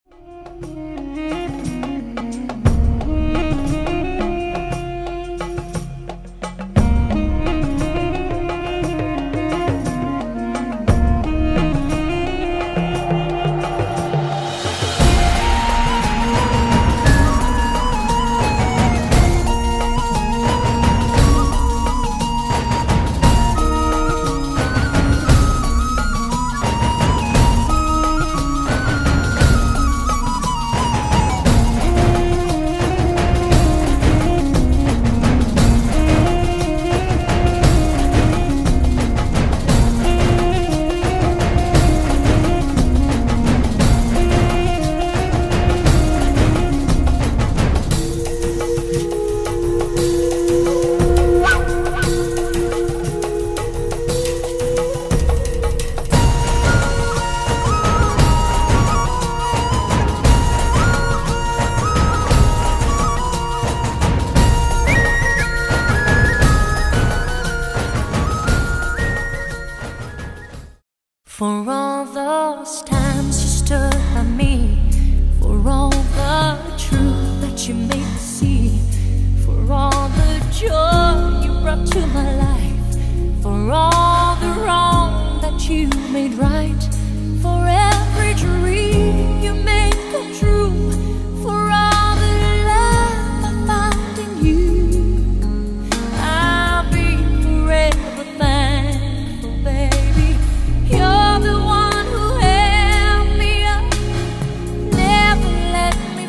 For all those times you stood by me, for all the truth that you made me see, for all the joy you brought to my life, for all the wrong that you made right, for every dream you made come true, for all the love I found in you. I'll be forever thankful, baby. You're the one who held me up, never let me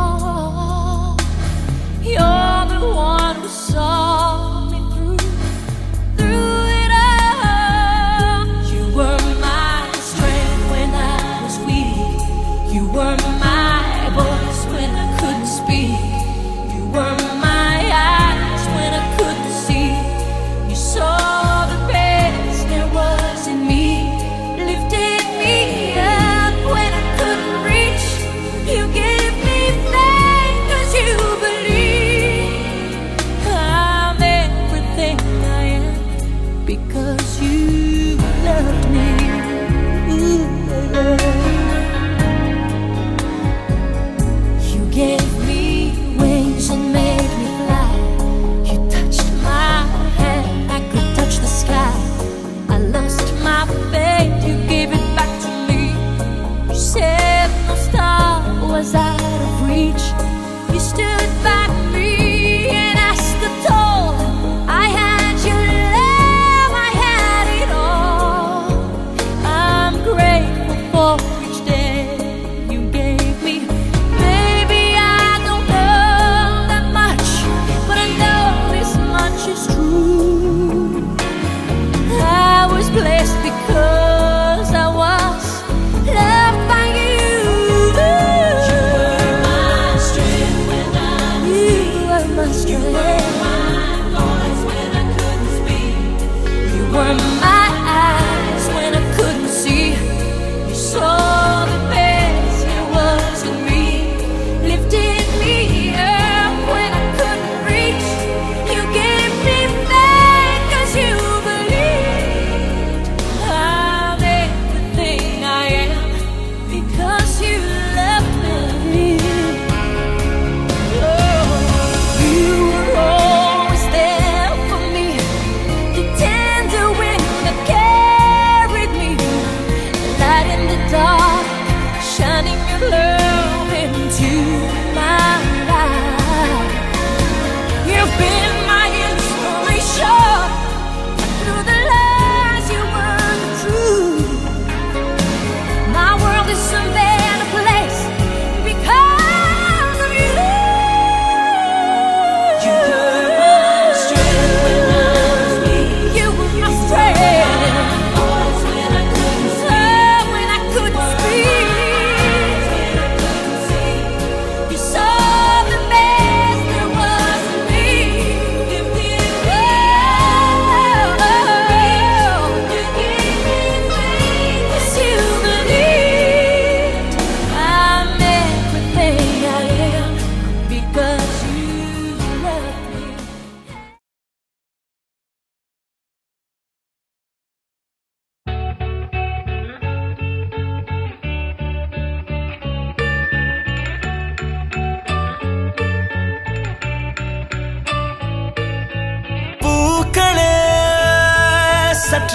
fall. You're the one who saw me through, through it all. You were my strength when I was weak. You were my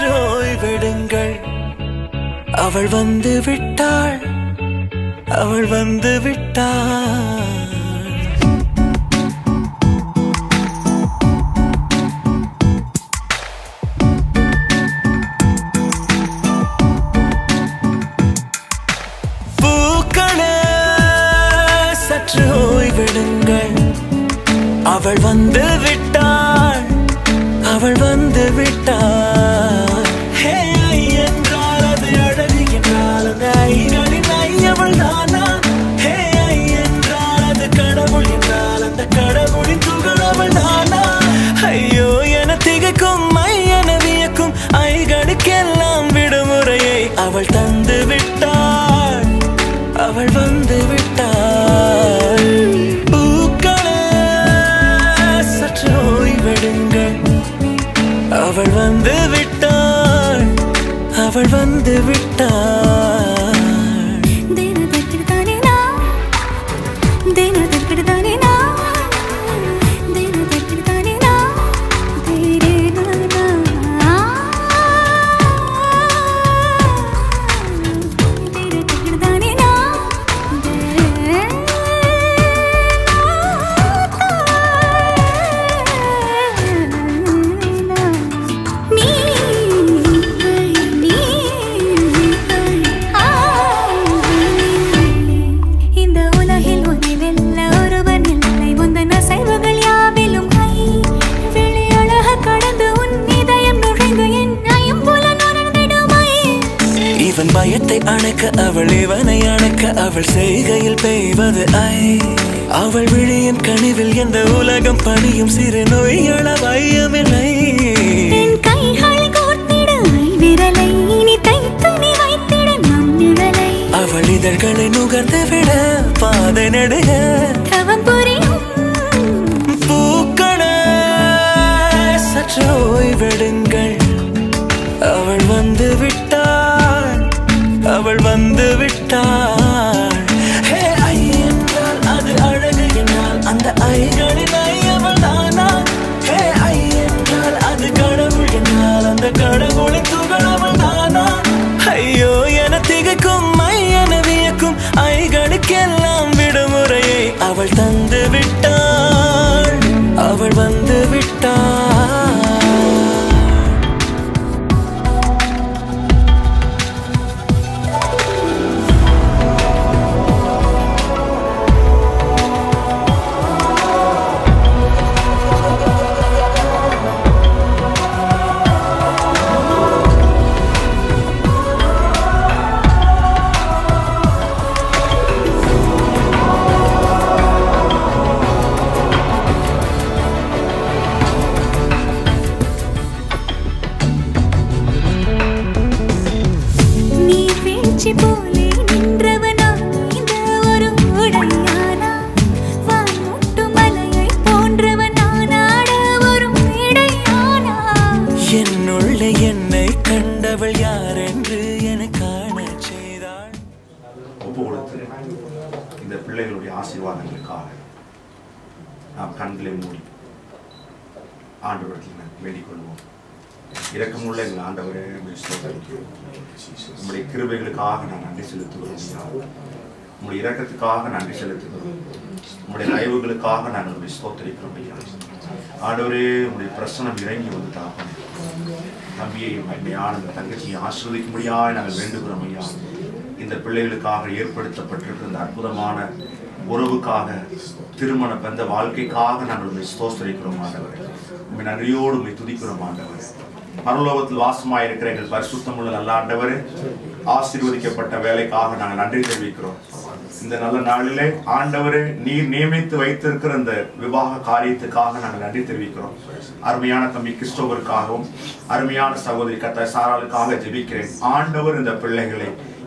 சற்று ஓய்வெடுங்கள் அவள் வந்து விட்டாள் அவள் வந்து விட்டாள் பூக்களே சற்று ஓய்வெடுங்கள் அவள் வந்து விட்டாள் அவள் வந்து விட்டாள் ஹே ஐ என்றால் அது அழகு என்றால் அந்த ஐகளின் ஐ அவள் தானா ஹே ஐ என்றால் அது கடவுள் என்றால் அந்த கடவுளின் துகள் அவள் தானா ஐயோ என திகைக்கும் ஐ என வியக்கும் ஐகளுக்கெல்லாம் விடுமுறையை அவள் தந்து விட்டாள் அவள் வந்து விட்டாள் பூக்களே சற்று ஓய்வெடுங்கள் அவள் வந்து விட்டாள் அவள் வந்து விட்டாள் ದಿನದಕ್ಕಿಡ್ತಾನೆ ನಾ ದಿನದಕ್ಕಿಡ್ತಾನೆ ನಾ ದಿನದಕ್ಕಿಡ್ತಾನೆ ನಾ ಧೀರೆ ನಾ ದಿನದಕ್ಕಿಡ್ತಾನೆ ನಾ நீ நீ இந்த உலகில் உன்னை வெல்ல ஒருவன் இல்லை முந்தன அசைவுகள் யாவிலும் கை வெளி அழக கடந்து உன் இதயம் நுழைந்து என்னையும் புல நுழைந்திடுமை இவன் பயத்தை அணைக்க அவள் இவனை அணைக்க அவள் செய்கையில் பெய்வது ஐ அவள் விழியின் கனிவில் எந்த உலகம் பணியும் சிறு நோய்கள வையமில்லை என் கைகளை கோர்த்திட விரலை இனி தைத்து நீ வைத்திட நம் நிழலை அவள் இதழ்களை நுகர்ந்து விட பாதை நடுக தவம் புரியும் பூக்களே சற்று ஓய்வெடுங்கள் அவள் வந்து விட்டாள் அவள் வந்து விட்டாள் ஹே ஐ என்றால் அது அழகு என்றால் அந்த ஐகளின் ஐ அவள் தானா ஹே ஐ என்றால் அது கடவுள் என்றால் அந்த கடவுளின் துகள் அவள் தானா ஐயோ என திகைக்கும் ஐ என வியக்கும் ஐகளுக்கெல்லாம் விடுமுறையை அவள் தந்து விட்டாள் அவள் வந்து விட்டாள் நீர் வீழ்ச்சி போலே நின்றவனா இந்த ஒரு உடையானா வான் முட்டும் மலையை போன்றவனானாட ஒரு மேடையானா என்னுள்ளே என்னை கண்டவள் யார் என்று என காணச் செய்தாள் ஒப்பு கொடுத்து இந்த பிள்ளைகளுடைய ஆசீர்வாதங்களுக்காக நாம் கண்களை மூடி ஆண்டவரத்தில் நாம் வேண்டிக் கொள்வோம் இரக்கமுள்ள எங்கள் ஆண்டவரே உம்மை ஸ்தோத்திரிக்கிறோம். உம்முடைய கிருபைகளுக்காக நான் நன்றி செலுத்துகிறோம் ஐயா. உம்முடைய இரக்கத்துக்காக நன்றி செலுத்துகிறோம் உம்முடைய தயவுகளுக்காக நாங்கள் உம்மை ஸ்தோத்திரிக்கிறோம் ஐயா ஆண்டவரே உம்முடைய பிரசனம் இறங்கி வந்து தாப்பனே தம்பியையும் அருமையான இந்த தங்கச்சியை ஆசிர்வதிக்கும்படியாக நாங்கள் வேண்டுகிறோம் ஐயா இந்த பிள்ளைகளுக்காக ஏற்படுத்தப்பட்டிருக்கிற இந்த அற்புதமான உறவுக்காக திருமண பந்த வாழ்க்கைக்காக நாங்கள் உண்மை ஸ்தோஸ்தரிக்கிறோம் ஆண்டவரே உண்மை நன்றியோடு உண்மை துதிக்கிறோம் ஆண்டவரே பரலோகத்தில் வாசமாயிருக்கிற எங்கள் பரிசுத்தமுள்ள நல்ல ஆண்டவரே ஆசீர்வதிக்கப்பட்ட வேலைக்காக நாங்கள் நன்றி தெரிவிக்கிறோம் இந்த நல்ல நாளிலே ஆண்டவரே நீர் நியமித்து வைத்திருக்கிற இந்த விவாக காரியத்துக்காக நாங்கள் நன்றி தெரிவிக்கிறோம் அருமையான தம்பி கிறிஸ்டோவருக்காகவும் அருமையான சகோதரி கத்த சாராளுக்காக ஜெபிக்கிறேன் ஆண்டவர் இந்த பிள்ளைகளை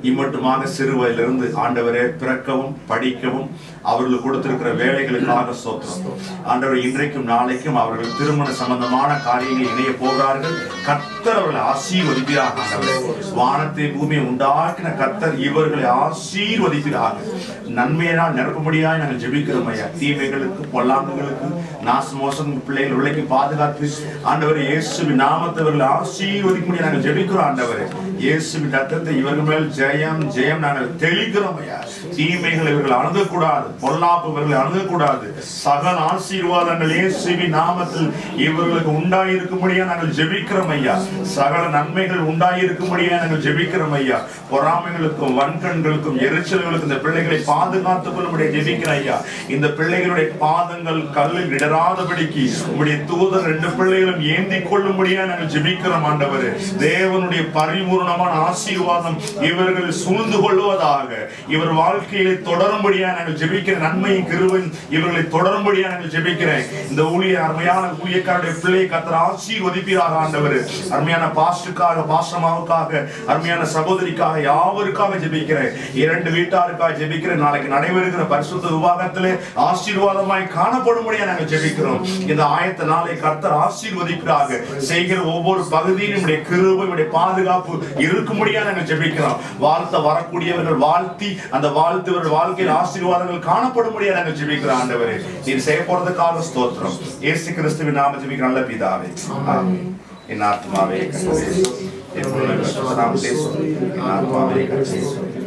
இம்மட்டுமாக சிறுவயதிலிருந்து ஆண்டவரே பிறக்கவும் படிக்கவும் அவர்களுக்கு கொடுத்திருக்கிற வேலைகளுக்காக சோத்திரம் ஆண்டவர் இன்றைக்கும் நாளைக்கும் அவர்கள் திருமண சம்பந்தமான காரியங்கள் இணைய போகிறார்கள் கர்த்தர் அவர்களை ஆசீர்வதிப்பீராக ஆண்டவரே வானத்தை பூமியை உண்டாக்கின கர்த்தர் இவர்களை ஆசீர்வதிப்பீராக நன்மையினால் நிரப்பும்படியாய் நாங்கள் ஜெபிக்கிறோம் ஐயா தீமைகளுக்கு பொல்லாங்குகளுக்கு நாச மோசம் பிள்ளைகள் விலைக்கு பாதுகாத்து ஆண்டவர் இயேசுவின் நாமத்தை இவர்களை ஆசீர்வதிக்கும்படி நாங்கள் ஜெபிக்கிறோம் ஆண்டவரே இயேசுவின் ரத்தத்தை இவர்கள் மேல் ஜெயம் ஜெயம் நாங்கள் தெளிக்கிறோம் ஐயா தீமைகள் இவர்கள் அணுகக்கூடாது பொல்லாப்பு இவர்களை அணுகக்கூடாது சகல ஆசீர்வாதங்கள் இயேசுவின் நாமத்தில் இவர்களுக்கு உண்டாயிருக்கும்படியா நாங்கள் ஜெபிக்கிறோம் ஐயா சகல நன்மைகள் உண்டாயிருக்கும்படியா நாங்கள் ஜெபிக்கிறோம் ஐயா பொறாமைகளுக்கும் வன்கண்களுக்கும் எரிச்சல்களுக்கும் இந்த பிள்ளைகளை பாதுகாத்துக் கொள்ளும்படியா ஜெபிக்கிறேன் ஐயா இந்த பிள்ளைகளுடைய பாதங்கள் கல்லில் இடராதபடிக்கு உங்களுடைய தூதர் ரெண்டு பிள்ளைகளும் ஏந்தி கொள்ளும்படியா நாங்கள் ஜெபிக்கிறோம் ஆண்டவரே தேவனுடைய பரிபூர்ணமான ஆசீர்வாதம் இவர்கள் சூழ்ந்து கொள்வதாக இவர் வாழ்க்கையிலே தொடரும்படியா நாங்கள் ஜெபிக்கிற நன்மையும் கிருபையும் இவர்களை தொடரும்படியா நாங்கள் ஜெபிக்கிறேன் இந்த ஊழிய அருமையான ஊழியக்காரருடைய பிள்ளையை கத்தர் ஆசீர்வதிப்பீராக ஆண்டவர் அருமையான பாஸ்டுக்காக பாசமாவுக்காக அருமையான சகோதரிக்காக யாவருக்காக ஜெபிக்கிறேன் இரண்டு வீட்டாருக்காக ஜெபிக்கிறேன் நாளைக்கு நடைபெறுகிற பரிசுத்த விவாகத்திலே ஆசீர்வாதமாய் காணப்படும்படியா நாங்கள் ஜெபிக்கிறோம் இந்த ஆயத்த நாளை கர்த்தர் ஆசீர்வதிப்பதாக செய்கிற ஒவ்வொரு பகுதியிலும் உடைய கிருபை உடைய பாதுகாப்பு இருக்கும்படியா நாங்கள் ஜெபிக்கிறோம் வாழ்த்த வரக்கூடியவர்கள் வாழ்த்தி அந்த வாழ்த்து இவர்கள் வாழ்க்கையில் ஆசீர்வாதங்கள் காணப்படும்படியா நாங்கள் ஜெபிக்கிறோம் ஆண்டவரே நீர் செய்ய போறதுக்காக ஸ்தோத்திரம் இயேசு கிறிஸ்துவின் நாம ஜெபிக்கிற நல்ல பிதாவே ஆமென் என் ஆத்மாவே கர்த்தரே என் முழு நாமத்தை சொல்லி என் ஆத்மாவே கர்த்தரே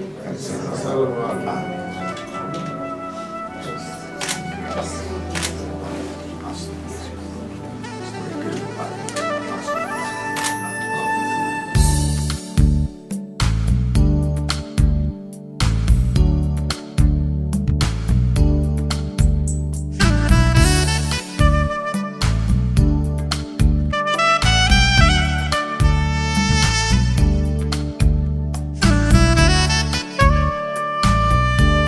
ஆமென் Thank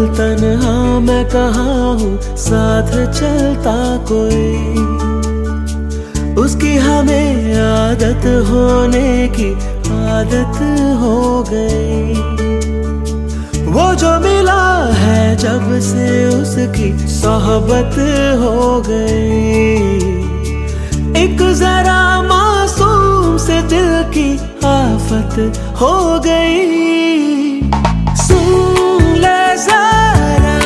तन्हा मैं कहा हूँ साथ चलता कोई उसकी हमें आदत होने की आदत हो गई वो जो मिला है जब से उसकी सोहबत हो गई एक जरा मासूम से दिल की आफत हो गई सुन ले जरा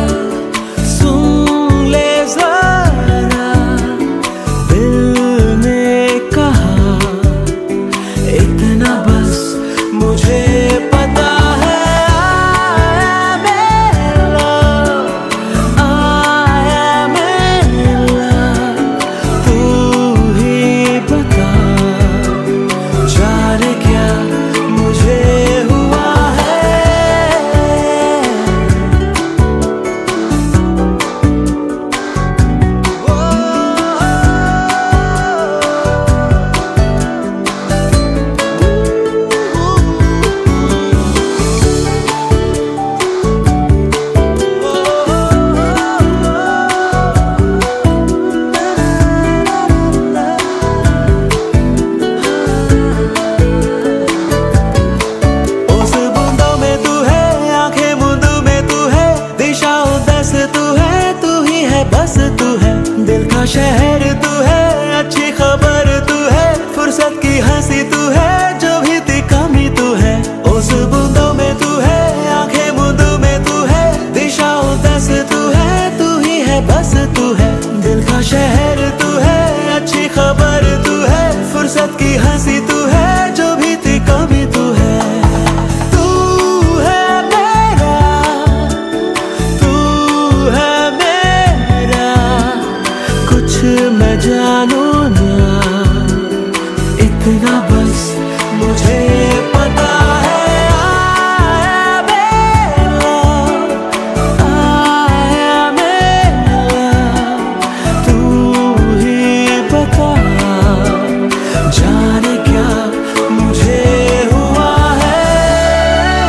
सुन ले जरा दिल ने कहा इतना बस मुझे पता है I am in love, I am in love. तू ही बता जाने क्या मुझे हुआ है उस बूंदों में तू है आंखें मुंदू में तू है दिशा उदस तू है तू ही है बस तू है दिल का शहर तू है अच्छी खबर तू है फुर्सत की हंसी तू है जो भी थी कमी तू है उस बूंदों में तू है आंखें मुंदू में तू है दिशा उदस तू है तू ही है बस तू है दिल का शहर तू है अच्छी खबर तू है फुर्सत की हंसी तू है जो भी थी कमी तू है तू है मेरा तू है मेरा कुछ मैं जानू ना इतना बस मुझे पता है I am in love, I am in love. तू ही बता जाने क्या मुझे हुआ है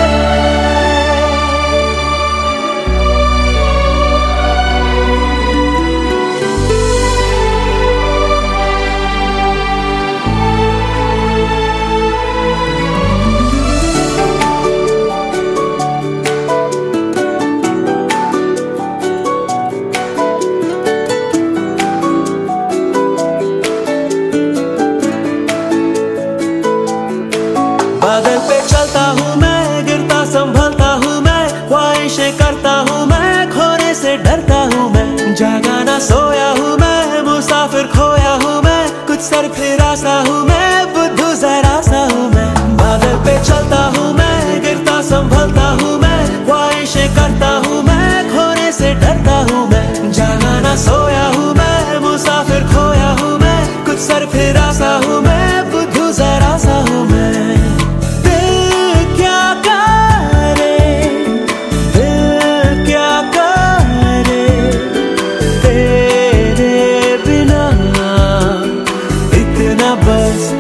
बादल पे चलता हूँ मैं गिरता संभलता हूँ मैं ख्वाहिशें करता हूँ मैं खोने से डरता हूँ मैं जागा ना सोया हूँ मैं मुसाफिर खोया हूँ मैं कुछ सर फिरा सा हूँ मैं बुद्धू जरा सा हूँ मैं बादल पे चलता हूँ मैं गिरता संभलता हूँ मैं ख्वाहिशें करता हूँ मैं खोने से डरता हूँ मैं जागा ना सोया हूँ मैं मुसाफिर खोया हूँ मैं कुछ सर फिरा सा हूँ मैं बुद्धू जरा सा हूँ मैं दिल क्या करे दिल क्या करे तेरे बिना इतना बस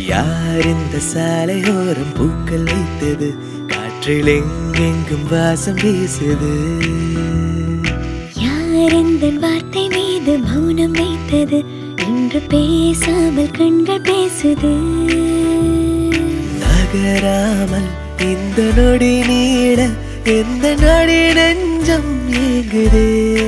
யார் இந்த சாலையோரம் பூக்கள் வைத்தது காற்றில் எங்கெங்கும் வாசம் வீசுது யார் இந்த வார்த்தை மீது மௌனம் வைத்தது இன்று பேசாமல் கண்கள் பேசுது நகராமல் இந்த நொடி நீட எந்த நொடி நெஞ்சம் ஏங்குதே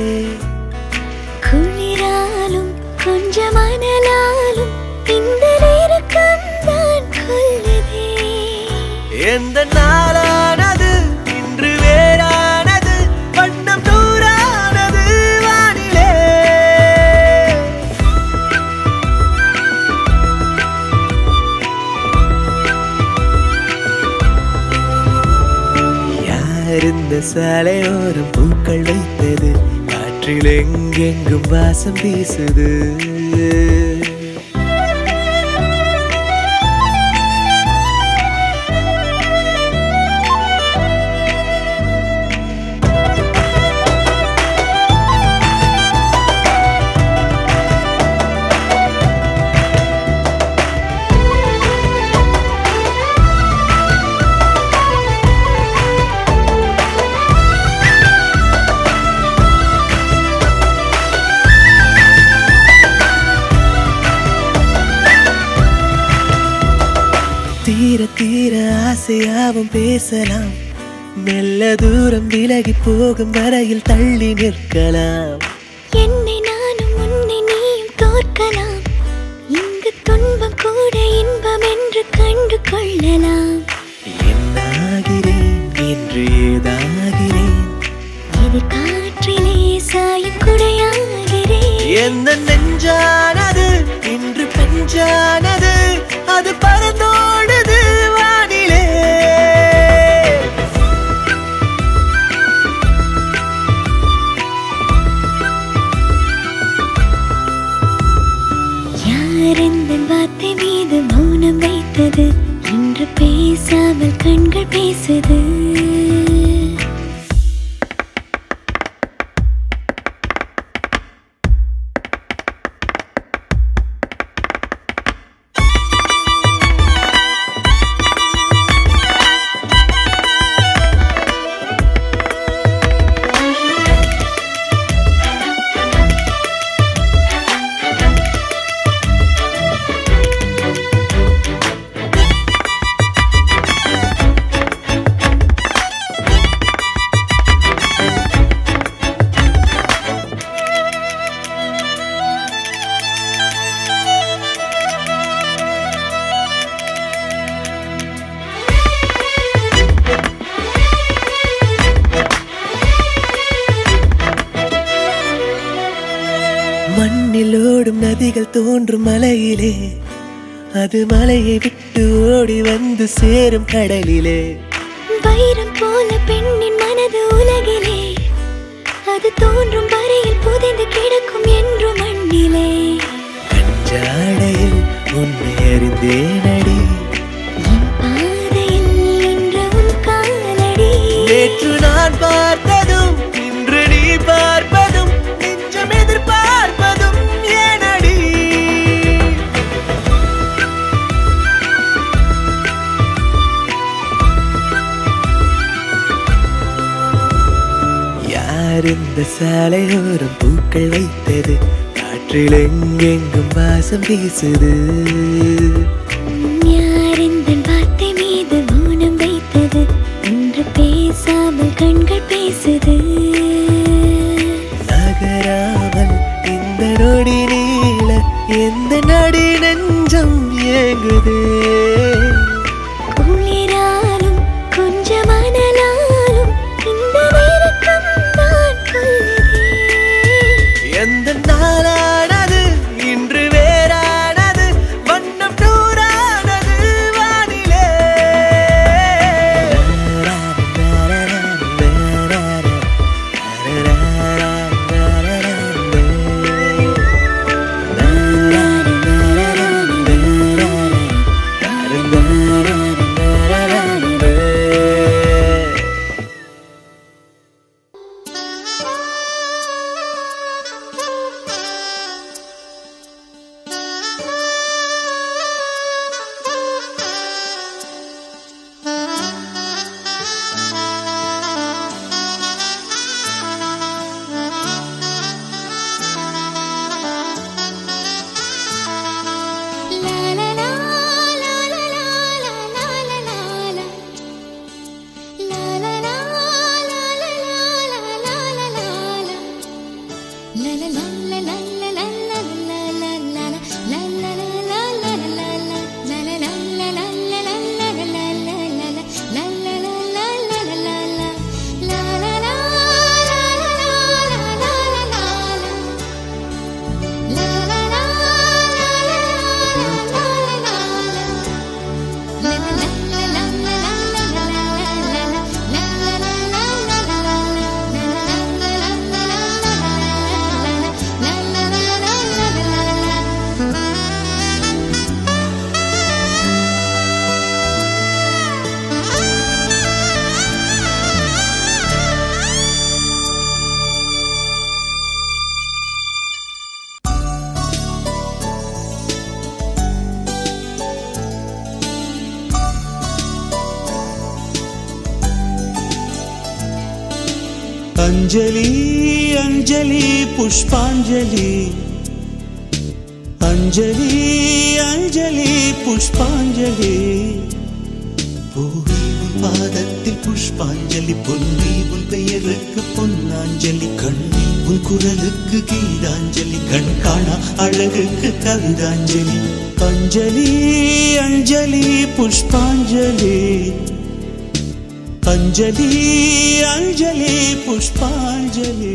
குளிராலும் கொஞ்சம் அனலாலும் இந்த நெருக்கம் தான் கொல்லுதே எந்த நாளானது இன்று வேறானது வண்ணம் நூறானது வானிலே யார் இந்த சாலையோரம் பூக்கள் வைத்தது காற்றில் எங்கெங்கும் வாசம் வீசுது தீர தீர ஆசையாவும் பேசலாம் மெல்ல தூரம் விலகி போகும் வரையில் தள்ளி நிற்கலாம் என்னை நானும் உன்னை நீயும் தோற்கலாம் இங்கு துன்பம் கூட இன்பம் என்று கண்டு கொள்ளலாம் என்னாகிறேன் என்று ஏதாகிறேன் எதிர் காற்றிலே சாயும் குடையாகிறேன் எந்த நெஞ்சானது இன்று பெஞ்சானது அது பறந்தோடுது வானிலே யார் இந்த வார்த்தை மீது மௌனம் வைத்தது இன்று பேசாமல் கண்கள் பேசுது மண்ணில் ஓடும் நதிகள் தோன்றும் மலையிலே அது மலையை விட்டு ஓடி வந்து சேரும் கடலிலே வைரம் போல பெண்ணின் மனது உலகிலே அது தோன்றும் வரையில் புதைந்து கிடக்கும் என்று மண்ணிலே கஞ்சாடையில் உன்னை அறிந்தேனடி என் பாதையில் நின்ற உன் காலடி நேற்று நான் பார்த்ததும் இன்று நீ பார்ப்பதும் நெஞ்சம் எதிர்பார்ப்பதும் ஏனடி யார் இந்த சாலையோரம் பூக்கள் வைத்தது காற்றில் எங்கெங்கும் வாசம் வீசுது யார் இந்த வார்த்தை மீது மௌனம் வைத்தது என்று பேசாமல் கண்கள் பேசுது நகராமல் இந்த நொடி நீள எந்த நடி நெஞ்சம் ஏங்குதே குளிராலும் கொஞ்சம் அனலாலும் இந்த நெருக்கம் தான் கொள்ளுதே எந்த நாளானது இன்று வேறானது வண்ணம் நூறானது வானிலே அஞ்சலி அஞ்சலி புஷ்பாஞ்சலி அஞ்சலி அஞ்சலி புஷ்பாஞ்சலி பூவி உன் பாதத்தில் புஷ்பாஞ்சலி பொன்னி உன் பெயருக்கு பொன்னாஞ்சலி கண்ணி உன் குரலுக்கு கீதாஞ்சலி கண் காணா அழகுக்கு கவிதாஞ்சலி அஞ்சலி அஞ்சலி புஷ்பாஞ்சலி அஞ்சலி அஞ்சலி புஷ்பாஞ்சலி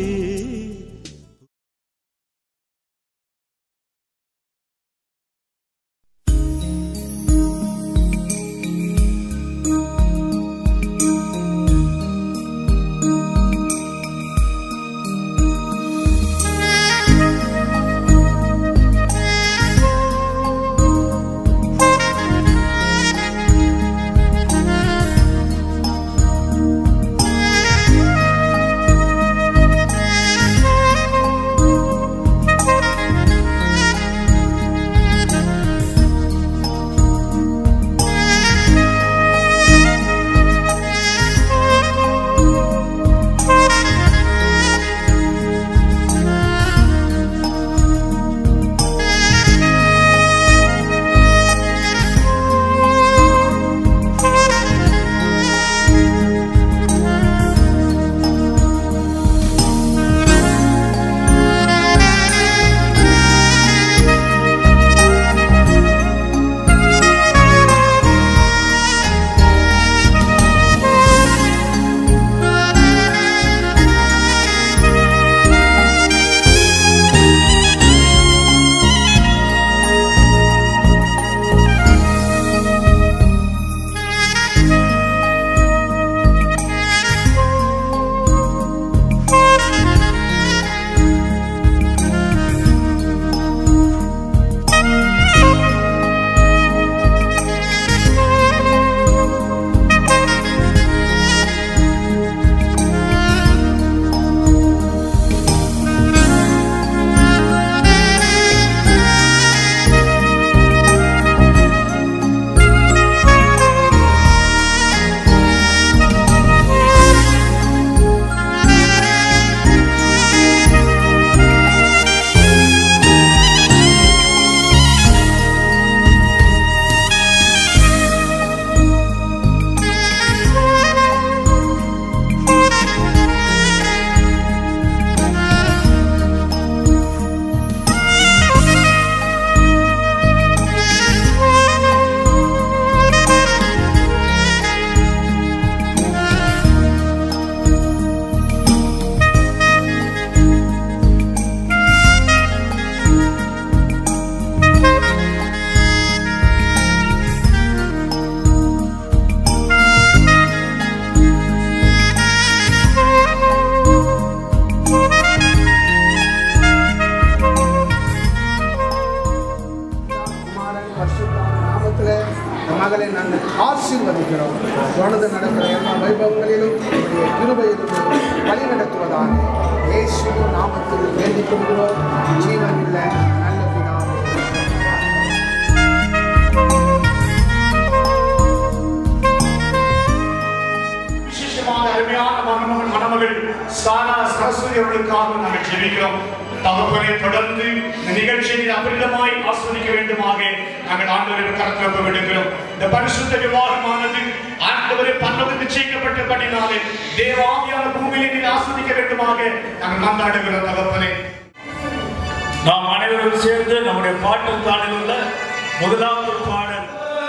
குமாரன் பரிசுத்தான நாமத்தில் இந்த மகளை நாங்கள் ஆசீர்வதிக்கிறோம் தொடர்ந்து நடக்கிற எல்லா வைபவங்களிலும் உங்களுடைய கிருபையிலும் வழி நடத்துவதாக இயேசு நாமத்தில் வேண்டிக் கொள்கிறோம் ஜீவன் இல்லை நல்ல பிதாவே விசேஷமான அருமையான மணமகன் மணமகள் சாரா சரஸ்வதி அவர்களுக்காக நாங்கள் ஜெபிக்கிறோம் தகப்பனை தொடர்ந்து இந்த நிகழ்ச்சியை அபரிதமாய் ஆஸ்வதிக்க வேண்டுமாக நாங்கள் ஆண்டவரை கருத்து வைக்க வேண்டுகிறோம் இந்த பரிசுத்த விவாகமானது ஆண்டவரை பல்லவு நிச்சயிக்கப்பட்டபடினாலே தேவாவியான பூமியிலே நீர் ஆஸ்வதிக்க வேண்டுமாக நாங்கள் மன்றாடுகிறோம் தகப்பனே நாம் அனைவரும் சேர்ந்து நம்முடைய பாட்டு தாளில் உள்ள முதலாவது பாடல்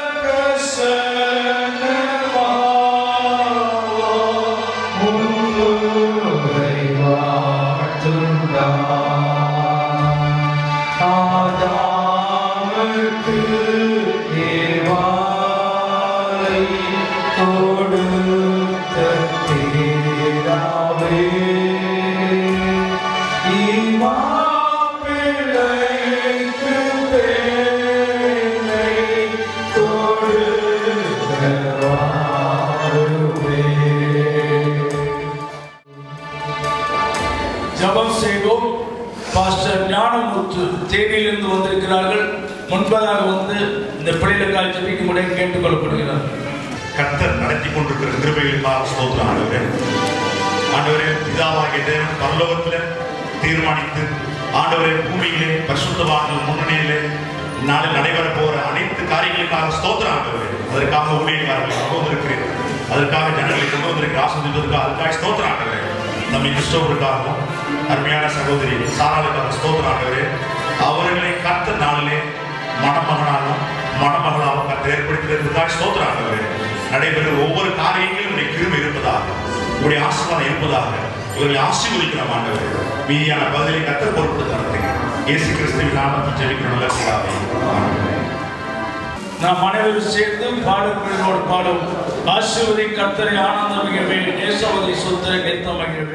ஜபம் செய்வோம் பாஸ்டர் ஞானமுத்து தேனியிலிருந்து வந்திருக்கிறார்கள் முன்பதாக வந்து இந்த பிள்ளைகளுக்காக ஜபிக்கும்படி கேட்டுக்கொள்ளப்படுகிறார் கர்த்தர் நடத்தி கொண்டிருக்கிற கிருபைகளுக்காக ஸ்தோத்திரம் ஆண்டவரே ஆண்டவரே பிதாவாகிய தேவன் பரலோகத்தில் தீர்மானித்து ஆண்டவரே பூமியிலே பரிசுத்தவான்கள் முன்னணியிலே நாளில் நடைபெற போற அனைத்து காரியங்களுக்காக ஸ்தோத்திரம் ஆண்டவரே அதற்காக ஊழியக்காரர்களை கொண்டு வந்திருக்கிறேன் அதற்காக ஜனங்களை கொண்டு வந்திருக்கிற ஆசிரியர்களுக்காக அதுக்காக ஸ்தோத்திரம் ஆண்டவரே நம்மை கிறிஸ்தவருக்காகவும் அருமையான சகோதரி சாராளுக்காக ஸ்தோத்திரம் ஆண்டவரே அவர்களை கர்த்த நாளிலே மணமகனாலும் மணமகளாகவும் கர்த்தர் ஏற்படுத்தியதற்காக ஸ்தோத்திரம் ஆண்டவரே நடைபெறும் ஒவ்வொரு காரியங்களிலும் உடைய கிருபை இருப்பதாக உடைய ஆசீர்வாதம் இருப்பதாக இவர்களை ஆசீர்வதிக்கிற ஆண்டவரே மீதியான பதிலை கத்தர் பொறுப்பு தரத்துங்க இயேசு கிறிஸ்துவின் நாமத்தில் ஜெபிக்கிற நல்ல பிதாவே. ஆமென். நாம் அனைவரும் சேர்ந்து பாடல்களோடு பாடும் ஆசிர்வதி கர்த்தரை ஆனந்தமிகவே நேசவதி சொத்தை நித்தமகிழவே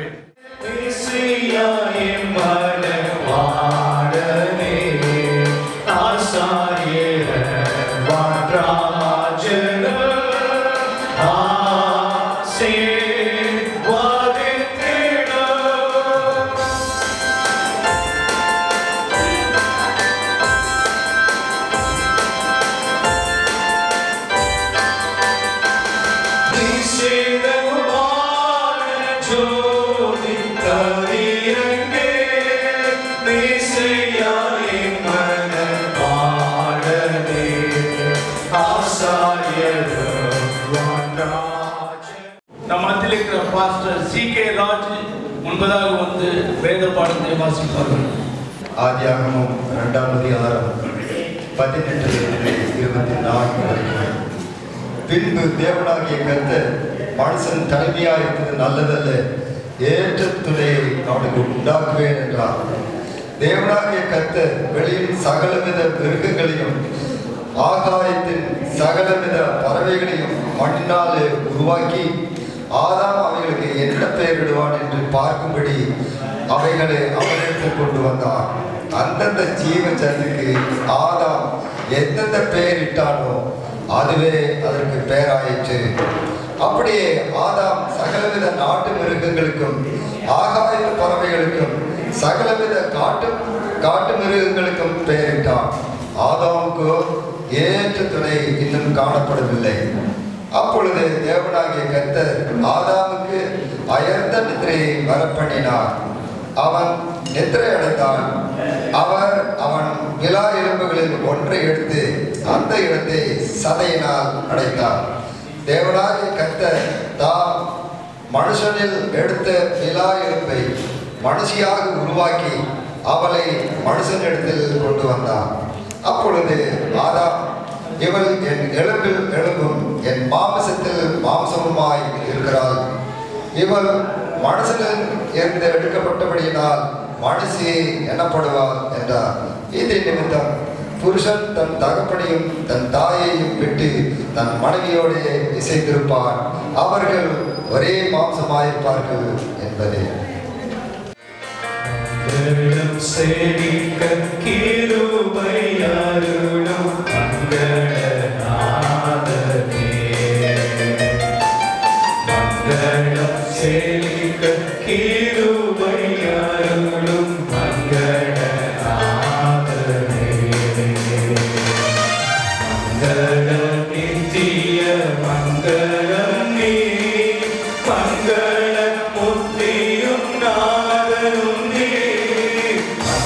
நம் மத்தியில் இருக்கிற பாஸ்டர் சி கே ராஜ் முன்பதாக வந்து வேத பாடத்தை வாசிப்பார்கள் ஆதியாகமும் இரண்டாம் அதிகாரம் பதினெட்டிலிருந்து இருபத்தி நான்கு வரைக்கும் பின்பு தேவனாகிய கர்த்தர் மனுஷன் தலைமையாக இருப்பது நல்லதல்ல ஏற்ற துணையை அவனுக்கு உண்டாக்குவேன் என்றார் தேவனாகிய கர்த்தர் வெளியின் சகலவித மிருகங்களையும் ஆகாயத்தின் சகலவித பறவைகளையும் மண்ணினாலே உருவாக்கி ஆதாம் அவைகளுக்கு என்ன பெயரிடுவான் என்று பார்க்கும்படி அவைகளை அவனிடத்தில் கொண்டு வந்தான் அந்தந்த ஜீவ ஜந்துக்கு ஆதாம் எந்தெந்த பெயரிட்டானோ அதுவே அதற்கு பெயராயிற்று அப்படியே ஆதாம் சகலவித நாட்டு மிருகங்களுக்கும் ஆகாய பறவைகளுக்கும் சகலவித காட்டு காட்டு மிருகங்களுக்கும் பெயரிட்டான் ஆதாமுக்கு ஏற்ற துணை இன்னும் காணப்படவில்லை அப்பொழுது தேவனாகிய கர்த்தர் ஆதாமுக்கு அயர்ந்த நித்திரையை வரப்பண்ணினார் அவன் நித்திரை அடைந்தான் அவர் அவன் விழா எலும்புகளில் ஒன்றை எடுத்து அந்த இடத்தை சதையினால் அடைத்தார் தேவனாகிய கர்த்தர் தாம் மனுஷனில் எடுத்த விழா எலும்பை மனுஷியாக உருவாக்கி அவளை மனுஷனிடத்தில் கொண்டு வந்தார் அப்பொழுது ஆதாம் இவள் என் எலும்பில் எலும்பும் என் மாமிசத்தில் மாம்சமுமாய் இருக்கிறாள் இவள் மனுஷனில் இருந்து எடுக்கப்பட்டபடியினால் மனுஷி எனப்படுவாள் என்றார் இது நிமித்தம் புருஷன் தன் தகப்பனையும் தன் தாயையும் விட்டு தன் மனைவியோடு இசைந்திருப்பான் அவர்கள் ஒரே மாம்சமாயிருப்பார்கள் என்பதே செழிக்க கிருபை அருளும் மங்களநாதனே மங்களம் செழிக்க கிருபை அருளும் மங்களநாதனே மங்களம் நித்திய மங்களம் நீ மங்கள முத்தியும் நாதரும் நீ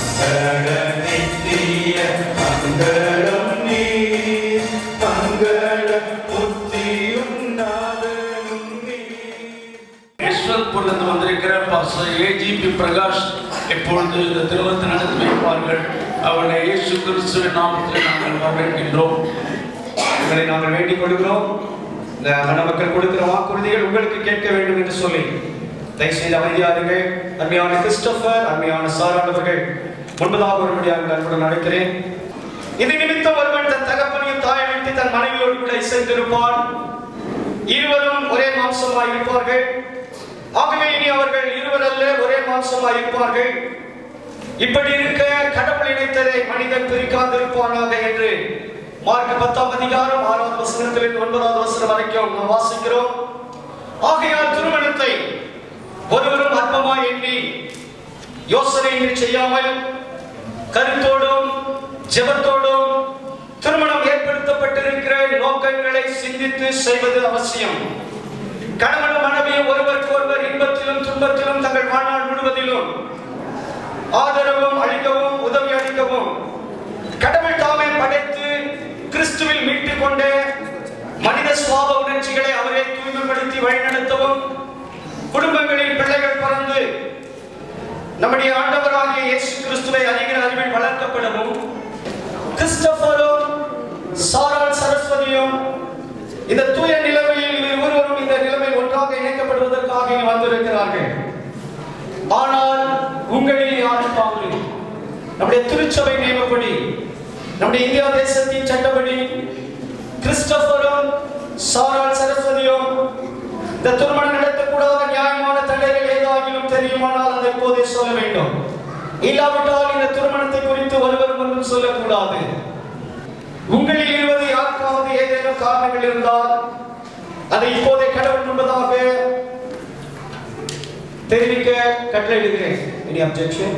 பிரகாஷ் எப்பொழுது இந்த திருமணத்தை நடத்தி வைப்பார்கள் அவனை இயேசு கிறிஸ்துவின் நாமத்தில் நாங்கள் வரவேற்கின்றோம் உங்களை நாங்கள் வேண்டிக் கொள்கிறோம் இந்த மணமக்கள் கொடுக்கிற வாக்குறுதிகள் உங்களுக்கு கேட்க வேண்டும் என்று சொல்லி தயவுசெய்து அமைதியாருங்கள் அருமையான கிறிஸ்டோபர் அருமையான சாரானவர்கள் முன்பதாக வரும்படியாக அன்புடன் அழைக்கிறேன் இது நிமித்தம் ஒருவன் தன் தகப்பனையும் தாயை விட்டு தன் மனைவியோடு கூட இசைந்திருப்பான் இருவரும் ஒரே மாம்சமாய் இருப்பார்கள் ஆகவே இனி அவர்கள் இருவர் அல்ல ஒரே மாம்சமாய் இருப்பார்கள் இப்படி இருக்க கடவுள் இணைத்ததை மனிதன் பிரிக்காதிருப்பானாக என்று மார்க் பத்தாம் அதிகாரம் ஆறாவது வசனத்திலிருந்து ஒன்பதாவது வசனம் வரைக்கும் நாம் வாசிக்கிறோம் ஆகையால் திருமணத்தை ஒருவரும் அற்பமாய் எண்ணி யோசனை செய்யாமல் கருத்தோடும் ஜெபத்தோடும் திருமணம் ஏற்படுத்தப்பட்டிருக்கிற நோக்கங்களை சிந்தித்து செய்வது அவசியம் கணவன் மனைவியும் ஒருவருக்கு ஒருவர் இன்பத்திலும் துன்பத்திலும் தங்கள் வாழ்நாள் முழுவதிலும் ஆதரவும் அளிக்கவும் உதவி அளிக்கவும் கடவுள் தாமே படைத்து கிறிஸ்துவில் மீட்டுக் கொண்ட மனித சுவாப உணர்ச்சிகளை அவரை தூய்மைப்படுத்தி வழிநடத்தவும் குடும்பங்களில் பிள்ளைகள் பிறந்து நம்முடைய ஆண்டவராகிய இயேசு கிறிஸ்துவை அறிகிற அறிவில் வளர்க்கப்படவும் கிறிஸ்டபரும் சாரால் சரஸ்வதியும் இந்த தூய நிலைமையில் இவர் ஒருவரும் இந்த நிலைமையில் ஒன்றாக இணைக்கப்படுவதற்காக இங்கு வந்திருக்கிறார்கள் ஆனால் உங்களில் யாரும் பாவம் நம்முடைய திருச்சபை நியமப்படி நம்முடைய இந்தியா தேசத்தின் சட்டப்படி கிறிஸ்டபரும் சாரால் சரஸ்வதியும் இந்த திருமணம் நடத்தக்கூடாத நியாயமான தடைகள் ஏதாகிலும் தெரியுமானால் அதை இப்போதே சொல்ல வேண்டும் இல்லாவிட்டால் இந்த திருமணத்தை குறித்து ஒருவர் ஒன்றும் சொல்லக்கூடாது உங்களில் இருவது யாருக்காவது ஏதேனும் காரணங்கள் இருந்தால் அதை இப்போதே கடவுள் முன்பதாக தெரிவிக்க கட்டளையிடுகிறேன் எனி அப்ஜெக்ஷன்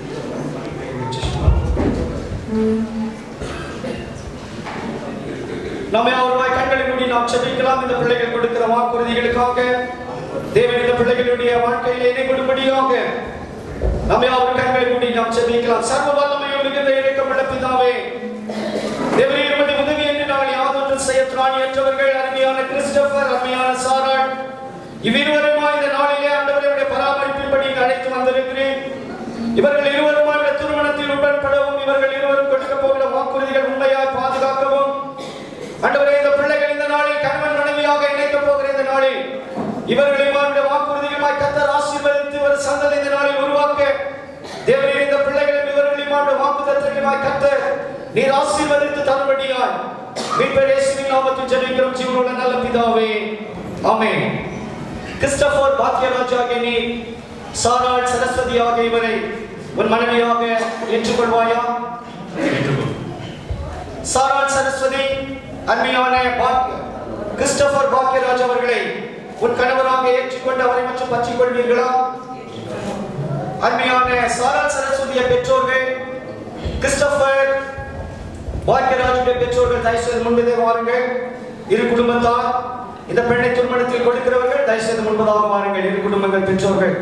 நம்ம அவருடைய கண்களை மூடி நாம் செபிக்கலாம் இந்த பிள்ளைகள் கொடுக்கிற வாக்குறுதிகளுக்காக தேவன் இந்த பிள்ளைகளுடைய வாழ்க்கையில இணைப்படும்படியாக நம்ம அவர் கண்களை மூடி நாம் செபிக்கலாம் சர்வ வல்லமையும் மிகுந்த இறைக்கப்பட்ட பிதாவே தேவரே உமது உதவி என்று நாங்கள் யாதொன்று செய்ய திராணியற்றவர்கள் அருமையான கிறிஸ்டபர் அருமையான சாராள் இவ்விருவருமா இந்த நாளிலே ஆண்டவருடைய பராமரிப்பின்படி இங்கு அழைத்து வந்திருக்கிறேன் இவர்கள் இருவருமா இந்த திருமணத்தில் உடன்படவும் இவர்கள் இருவரும் கொடுக்க போகிற வாக்குறுதிகள் உண்மையாய் பாதுகாக்கவும் ஆண்டவரே இந்த பிள்ளைகள் இந்த நாளில் கணவன் மனைவியாக இணைக்கப் போகிற இந்த நாளில் இவர்களையும் அவருடைய வாக்குறுதிகளுமாய் கத்தர் ஆசீர்வதித்து ஒரு சந்ததி இந்த நாளில் உருவாக்க தேவரே இந்த பிள்ளைகளும் இவர்களையும் அவருடைய வாக்குதத்திற்குமாய் கத்தர் நீர் ஆசீர்வதித்து தரும்படியாய் மீட்பர் இயேசுவின் நாமத்தில் ஜெபிக்கிறோம் ஜீவனுள்ள நல்ல பிதாவே ஆமென் கிறிஸ்டபர் பாக்கியராஜ் ஆகிய நீ சாராள் சரஸ்வதி ஆகிய இவரை உன் மனைவியாக ஏற்றுக்கொள்வாயா சாராள் சரஸ்வதி அருமையான பாக்கிய கிறிஸ்டபர் பாக்கியராஜ் அவர்களை உன் கணவராக ஏற்றுக்கொண்டு அவரை மற்றும் பற்றிக் கொள்வீர்களா அருமையான சாராள் சரஸ்வதிய பெற்றோர்கள் கிறிஸ்டபர் பாக்கியராஜுடைய பெற்றோர்கள் தயவுசெய்து முன்பதே வாருங்கள் இரு குடும்பத்தார் இந்த பெண்ணை திருமணத்தில் கொடுக்கிறவர்கள் தயவுசெய்து முன்பதாக வாருங்கள் இரு குடும்பங்கள் பெற்றோர்கள்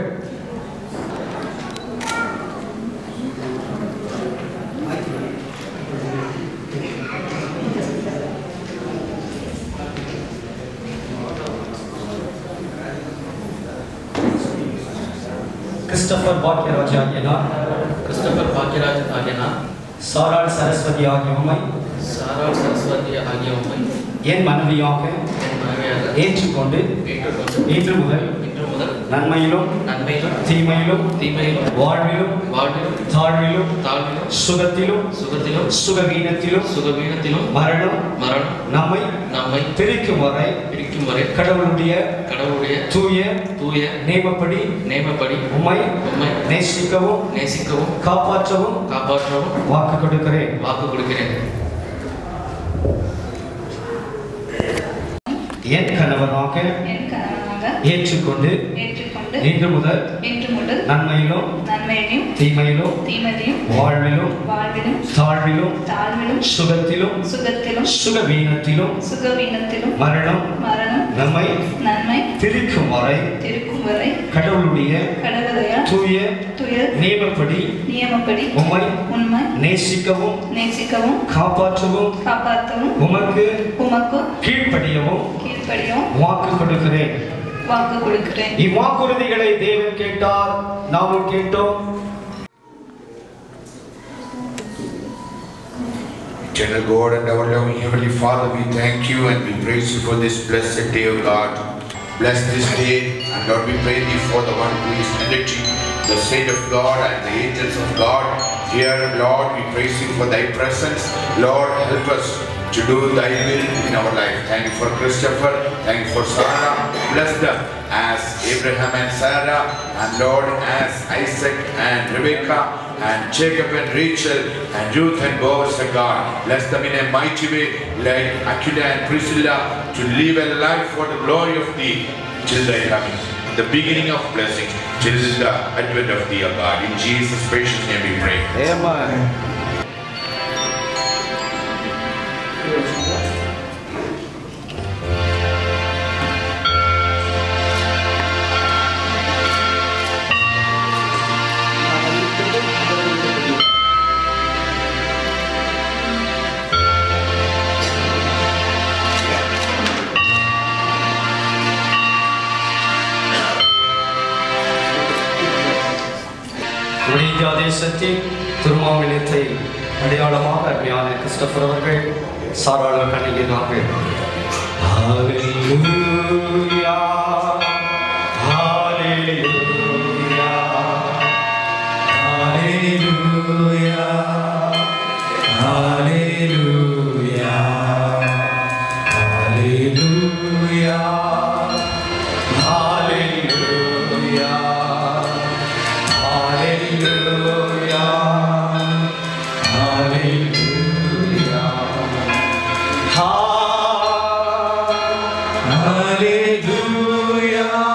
கிறிஸ்டபர் பாக்கியராஜ் ஆகிய நான் கிறிஸ்டபர் பாக்கியராஜ் ஆகிய நான் சாராள் சரஸ்வதி ஆகிய உம்மை சாராள் சரஸ்வதி ஆகிய உண்மை என் மனைவியாக என் மனைவியாக ஏற்றுக்கொண்டு ஏற்றுக்கொண்டு இன்று முதல் இன்று முதல் நன்மையிலும் நன்மையிலும் தீமையிலும் தீமையிலும் வாழ்விலும் வாழ்விலும் தாழ்விலும் தாழ்விலும் சுகத்திலும் சுகத்திலும் சுகவீனத்திலும் சுகவீனத்திலும் மரணம் மரணம் நம்மை நம்மை பிரிக்கும் வரை பிரிக்கும் வரை கடவுளுடைய கடவுளுடைய தூய தூய நேமப்படி நேமப்படி உம்மை உம்மை நேசிக்கவும் நேசிக்கவும் காப்பாற்றவும் காப்பாற்றவும் வாக்கு கொடுக்கிறேன் வாக்கு கொடுக்கிறேன் என் கணவனாக என் கணவனாக ஏற்றுக்கொண்டு ஏற்றுக்கொண்டு இன்று முதல் இன்று முதல் நன்மையிலும் நன்மையிலும் தீமையிலும் தீமையிலும் வாழ்விலும் வாழ்விலும் தாழ்விலும் தாழ்விலும் சுகத்திலும் சுகத்திலும் சுகவீனத்திலும் சுகவீனத்திலும் மரணம் மரணம் நம்மை நன்மை பிரிக்கும் வரை திருக்கும் வரை கடவுளுடைய கடவுளையா தூய துய நியமப்படி நியமப்படி உம்மை உண்மை நேசிக்கவும் நேசிக்கவும் காப்பாற்றவும் காப்பாற்றவும் உமக்கு உமக்கு கீழ்ப்படியவும் கீழ்ப்படியும் வாக்கு கொடுக்கிறேன் வாக்கு கொடுக்கிறேன் இவ்வாக்குறுதிகளை தேவன் கேட்டார் நாமும் கேட்டோம் Eternal God and our loving Heavenly Father, we thank you and we praise you for this blessed day, O God. Bless this day, and Lord, we pray thee for the one who is electing the saint of God and the angels of God. Here, Lord, we praise you for thy presence. Lord, help us to do thy will in our life. Thank you for Christopher. Thank you for Sarah. Bless them as Abraham and Sarah, and Lord, as Isaac and Rebekah, and Jacob and Rachel, and Ruth and Boaz and God. Bless them in a mighty way, like Aquila and Priscilla, to live a life for the glory of thee till thy coming. The beginning of blessings till the advent of thee, O God. In Jesus' precious name we pray. Amen. நம்முடைய இந்தியா தேசத்தின் திருமாவளத்தை அடையாளமாக அருமையான Christopher அவர்கள் சாராள கண்ணியினார்கள் Hallelujah, hallelujah, hallelujah, hallelujah, hallelujah, hallelujah. Hallelujah. Hallelujah. Hallelujah.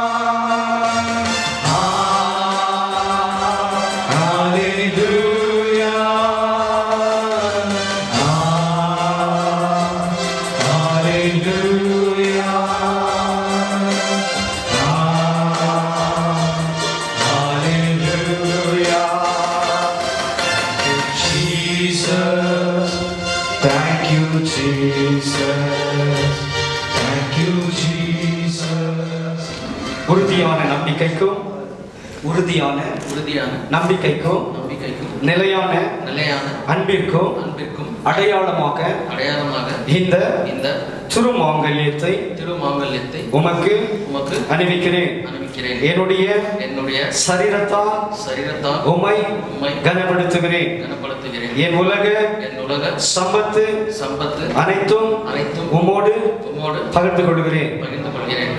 Jesus. Thank you, Jesus. Thank you, Jesus. உறுதியான நம்பிக்கைக்கும் உறுதியான உறுதியான நம்பிக்கைக்கும் நம்பிக்கைக்கும் நிலையான நிலையான அன்பிற்கும் அன்பிற்கும் அடையாளமாக அடையாளமாக இந்த இந்த திருமாங்கல்யத்தை திருமாங்கல்யத்தை உமக்கு உமக்கு அணிவிக்கிறேன் அணிவிக்கிறேன் என்னுடைய என்னுடைய சரீரத்தால் சரீரத்தால் உம்மை உம்மை கனப்படுத்துகிறேன் கனப்படுத்துகிறேன் என் உலக என் உலக சம்பத்து சம்பத்து அனைத்தும் அனைத்தும் உம்மோடு உம்மோடு பகிர்ந்து கொள்கிறேன் பகிர்ந்து கொள்கிறேன்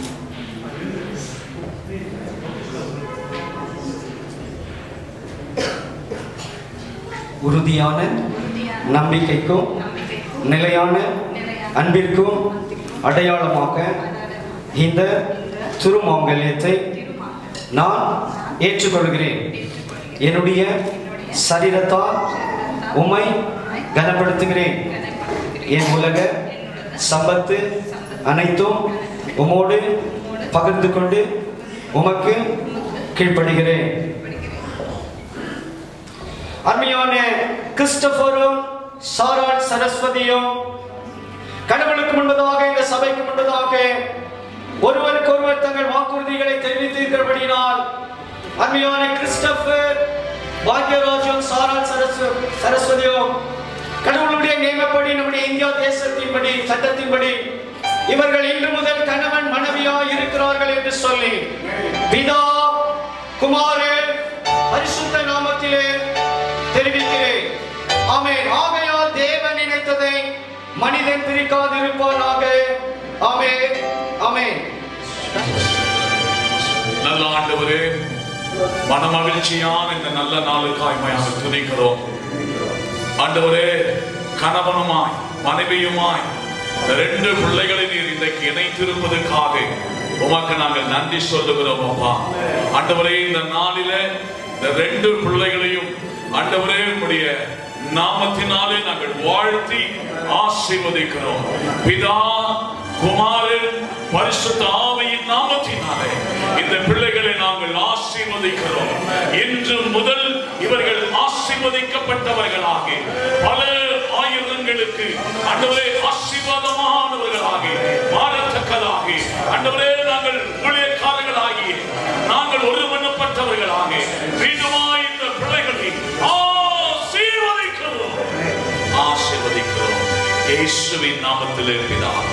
உறுதியான நம்பிக்கைக்கும் நிலையான அன்பிற்கும் அடையாளமாக இந்த திருமாங்கல்யத்தை நான் ஏற்றுக்கொள்கிறேன் என்னுடைய சரீரத்தால் உம்மை கனப்படுத்துகிறேன் என் உலக சம்பத்து அனைத்தும் உமோடு பகிர்ந்து கொண்டு உமக்கு கீழ்ப்படுகிறேன் அருமையான கிறிஸ்டபரும் சாராள் சரஸ்வதியும் கடவுளுக்கு முன்பதாக இந்த சபைக்கு முன்பதாக ஒருவருக்கு ஒருவர் தங்கள் வாக்குறுதிகளை தெரிவித்திருக்கிறபடியினால் அருமையான கிறிஸ்டபர் பாக்யராஜும் சாராள் சரஸ்வ சரஸ்வதியும் கடவுளுடைய நியமப்படி நம்முடைய இந்தியா தேசத்தின்படி சட்டத்தின்படி இவர்கள் இன்று முதல் கணவன் மனைவியாய் இருக்கிறார்கள் என்று சொல்லி பிதா குமாரன் பரிசுத்த நாமத்திலே தெரிவிக்கிறேன் ஆமென் ஆகையால் தேவன் நினைத்ததை மனிதன் பிரிக்காதிருப்பானாக ஆமென் ஆமென் நல்ல ஆண்டவரே மனமகிழ்ச்சியான இந்த நல்ல நாளுக்காய் நாங்கள் துதிக்கிறோம் ஆண்டவரே கணவனுமாய் மனைவியுமாய் இந்த ரெண்டு பிள்ளைகளை நீர் இன்றைக்கு இணைத்திருப்பதற்காக உமக்கு நாங்கள் நன்றி சொல்லுகிறோம் அப்பா ஆண்டவரே இந்த நாளிலே இந்த ரெண்டு பிள்ளைகளையும் ஆண்டவரே உம்முடைய நாமத்தினாலே நாங்கள் வாழ்த்தி ஆசீர்வதிக்கிறோம் பிதா குமாரன் பரிசுத்த ஆவியின் நாமத்தினாலே இந்த பிள்ளைகளை நாங்கள் ஆசீர்வதிக்கிறோம் இன்று முதல் இவர்கள் ஆசீர்வதிக்கப்பட்டவர்களாக பல ஆயிரங்களுக்கு ஆண்டவரே ஆசீர்வாதமானவர்களாக மாறத்தக்கதாக ஆண்டவரே நாங்கள் இயேசுவின் நாமத்திலே பிதாவே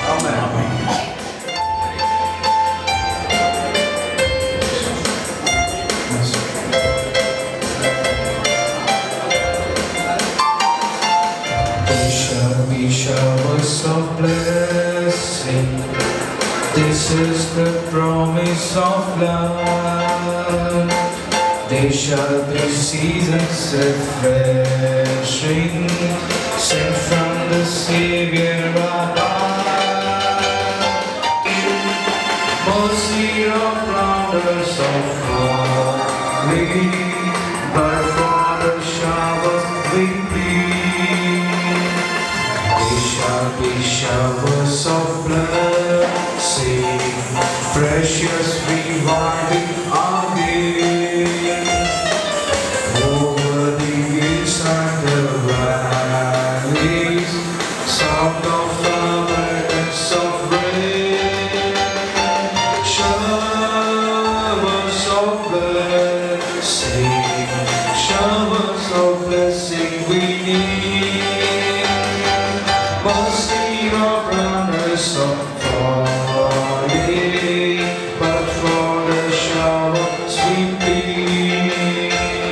There shall be showers of blessing. This is the promise of love. There shall be seasons refreshing, sent from the Savior above. Mercy around us of falling, but for the showers we plead. There shall be showers of blessing, precious rewarding again. Over the hills and the valleys, sound of abundance of rain. Showers of blessing, showers of blessing we need. Mercy around us of falling, but for the showers we plead.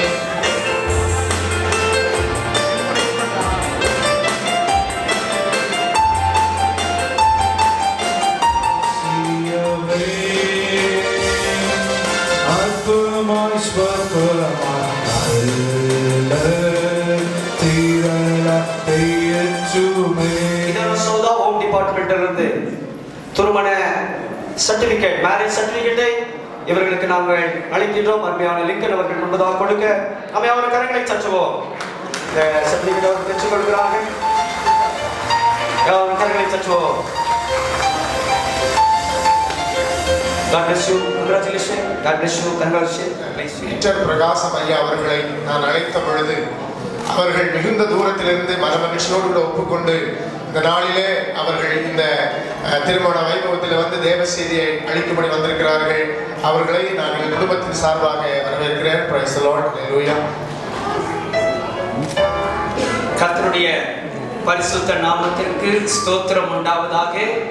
അല്പമായി സ്വൽപ്പമായി നല്ല തീരല പെയ്യച്ചുമേ இதான Soudha home டிபார்ட்மெண்ட்ல இருந்து திருமண certificate marriage சர்டிபிகேட்டை இவர்களுக்கு நாங்கள் அளிக்கின்றோம் அருமையான Lincoln அவர்கள் முன்பதாக கொடுக்க அம்மையான கரங்களை சற்றுவோம் இந்த சர்டிபிகேட் அவர்கள் பெற்றுக் கொள்கிறார்கள் அவர் கரங்களை சற்றுவோம் God bless you. Congratulations. God bless you. Congratulations. Nice. Peter Prakasam ஐயா அவர்களை நான் அழைத்த பொழுது அவர்கள் மிகுந்த தூரத்திலிருந்து மனமகிழ்ச்சியோடு கூட ஒப்புக்கொண்டு இந்த நாளிலே அவர்கள் இந்த அஹ், திருமண வைபவத்தில் வந்து தேவ செய்தியை அளிக்கும்படி வந்திருக்கிறார்கள் அவர்களை நான் எங்கள் குடும்பத்தின் சார்பாக வரவேற்கிறேன் பிரைஸ் லார்ட் ஹalleluya கர்த்தருடைய பரிசுத்த நாமத்திற்கு ஸ்தோத்திரம் உண்டாவதாக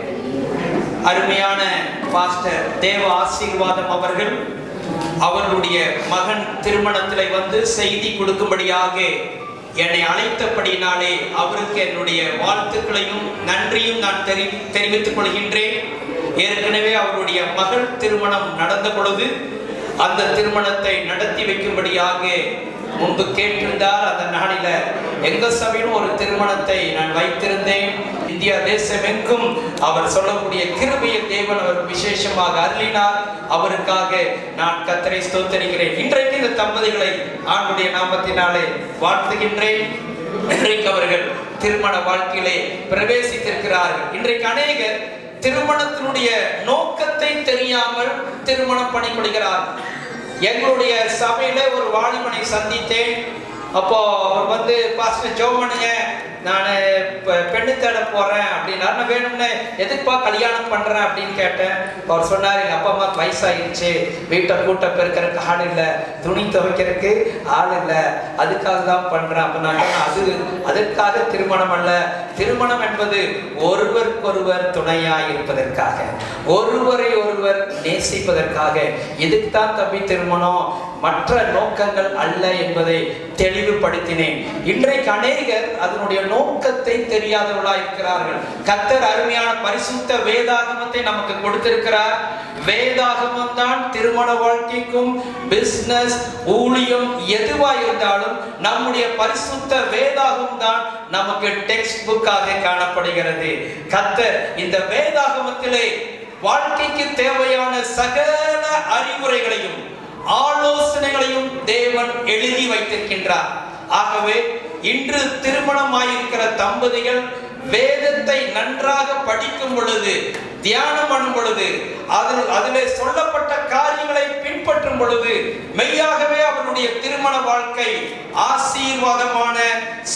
அருமையான பாஸ்டர் தேவ ஆசீர்வாதம் அவர்கள் அவர்களுடைய மகன் திருமணத்தில் வந்து செய்தி கொடுக்கும்படியாக என்னை அழைத்தபடினாலே அவருக்கு என்னுடைய வாழ்த்துக்களையும் நன்றியும் நான் தெரி தெரிவித்துக் கொள்கின்றேன் ஏற்கனவே அவருடைய மகள் திருமணம் நடந்த பொழுது அந்த திருமணத்தை நடத்தி வைக்கும்படியாக முன்பு கேட்டிருந்தார் அந்த நாளில எங்க சபையிலும் ஒரு திருமணத்தை நான் வைத்திருந்தேன் இந்தியா தேசமெங்கும் அவர் சொல்லக்கூடிய கிருபையில் தேவன் அவர் விசேஷமாக அருளினார் அவருக்காக நான் கத்தரை ஸ்தோத்தரிக்கிறேன் இன்றைக்கு இந்த தம்பதிகளை ஆண்டுடைய நாமத்தினாலே வாழ்த்துகின்றேன் இன்றைக்கு அவர்கள் திருமண வாழ்க்கையிலே பிரவேசித்திருக்கிறார்கள் இன்றைக்கு அநேகர் திருமணத்தினுடைய நோக்கத்தை தெரியாமல் திருமணம் பண்ணிக்கொள்கிறார் எங்களுடைய சபையில ஒரு வாலிபனை சந்தித்தேன் அப்போ அவர் வந்து பாஸ்டர் ஜோ பண்ணுங்க நான் பெண்ணு தேட போறேன் அப்படின்னா நான் வேணும்னு எதுக்குப்பா கல்யாணம் பண்றேன் அப்படின்னு கேட்டேன் அவர் சொன்னார் எங்க அப்பா அம்மா வயசாயிருச்சு வீட்டை கூட்ட பெருக்கிறதுக்கு ஆள் இல்லை துணி துவைக்கிறதுக்கு ஆள் இல்லை அதுக்காக தான் பண்றேன் அப்ப நான் சொன்னேன், அது அதற்காக திருமணம் அல்ல திருமணம் என்பது ஒருவருக்கொருவர் துணையாய் இருப்பதற்காக ஒருவரை ஒருவர் நேசிப்பதற்காக இதுக்கு தான் தம்பி திருமணம் மற்ற நோக்கங்கள் அல்ல என்பதை தெளிவுபடுத்தினேன் இன்றைக்கு அநேகர் அதனுடைய நோக்கத்தை தெரியாதவர்களாய் இருக்கிறார்கள் கத்தர் அருமையான பரிசுத்த வேதாகமத்தை நமக்கு கொடுத்திருக்கிறார் வேதாகமம் தான் திருமண வாழ்க்கைக்கும் பிசினஸ் ஊழியம் எதுவா இருந்தாலும் நம்முடைய பரிசுத்த வேதாகம் தான் நமக்கு டெக்ஸ்ட் புக்காக காணப்படுகிறது கத்தர் இந்த வேதாகமத்திலே வாழ்க்கைக்கு தேவையான சகல அறிவுரைகளையும் ஆலோசனைகளையும் தேவன் எழுதி வைத்திருக்கின்றார் ஆகவே இன்று திருமணமாயிருக்கிற தம்பதிகள் வேதத்தை நன்றாக படிக்கும் பொழுது தியானம் பண்ணும் பொழுது அதில் அதிலே சொல்லப்பட்ட காரியங்களை பின்பற்றும் பொழுது மெய்யாகவே அவருடைய திருமண வாழ்க்கை ஆசீர்வாதமான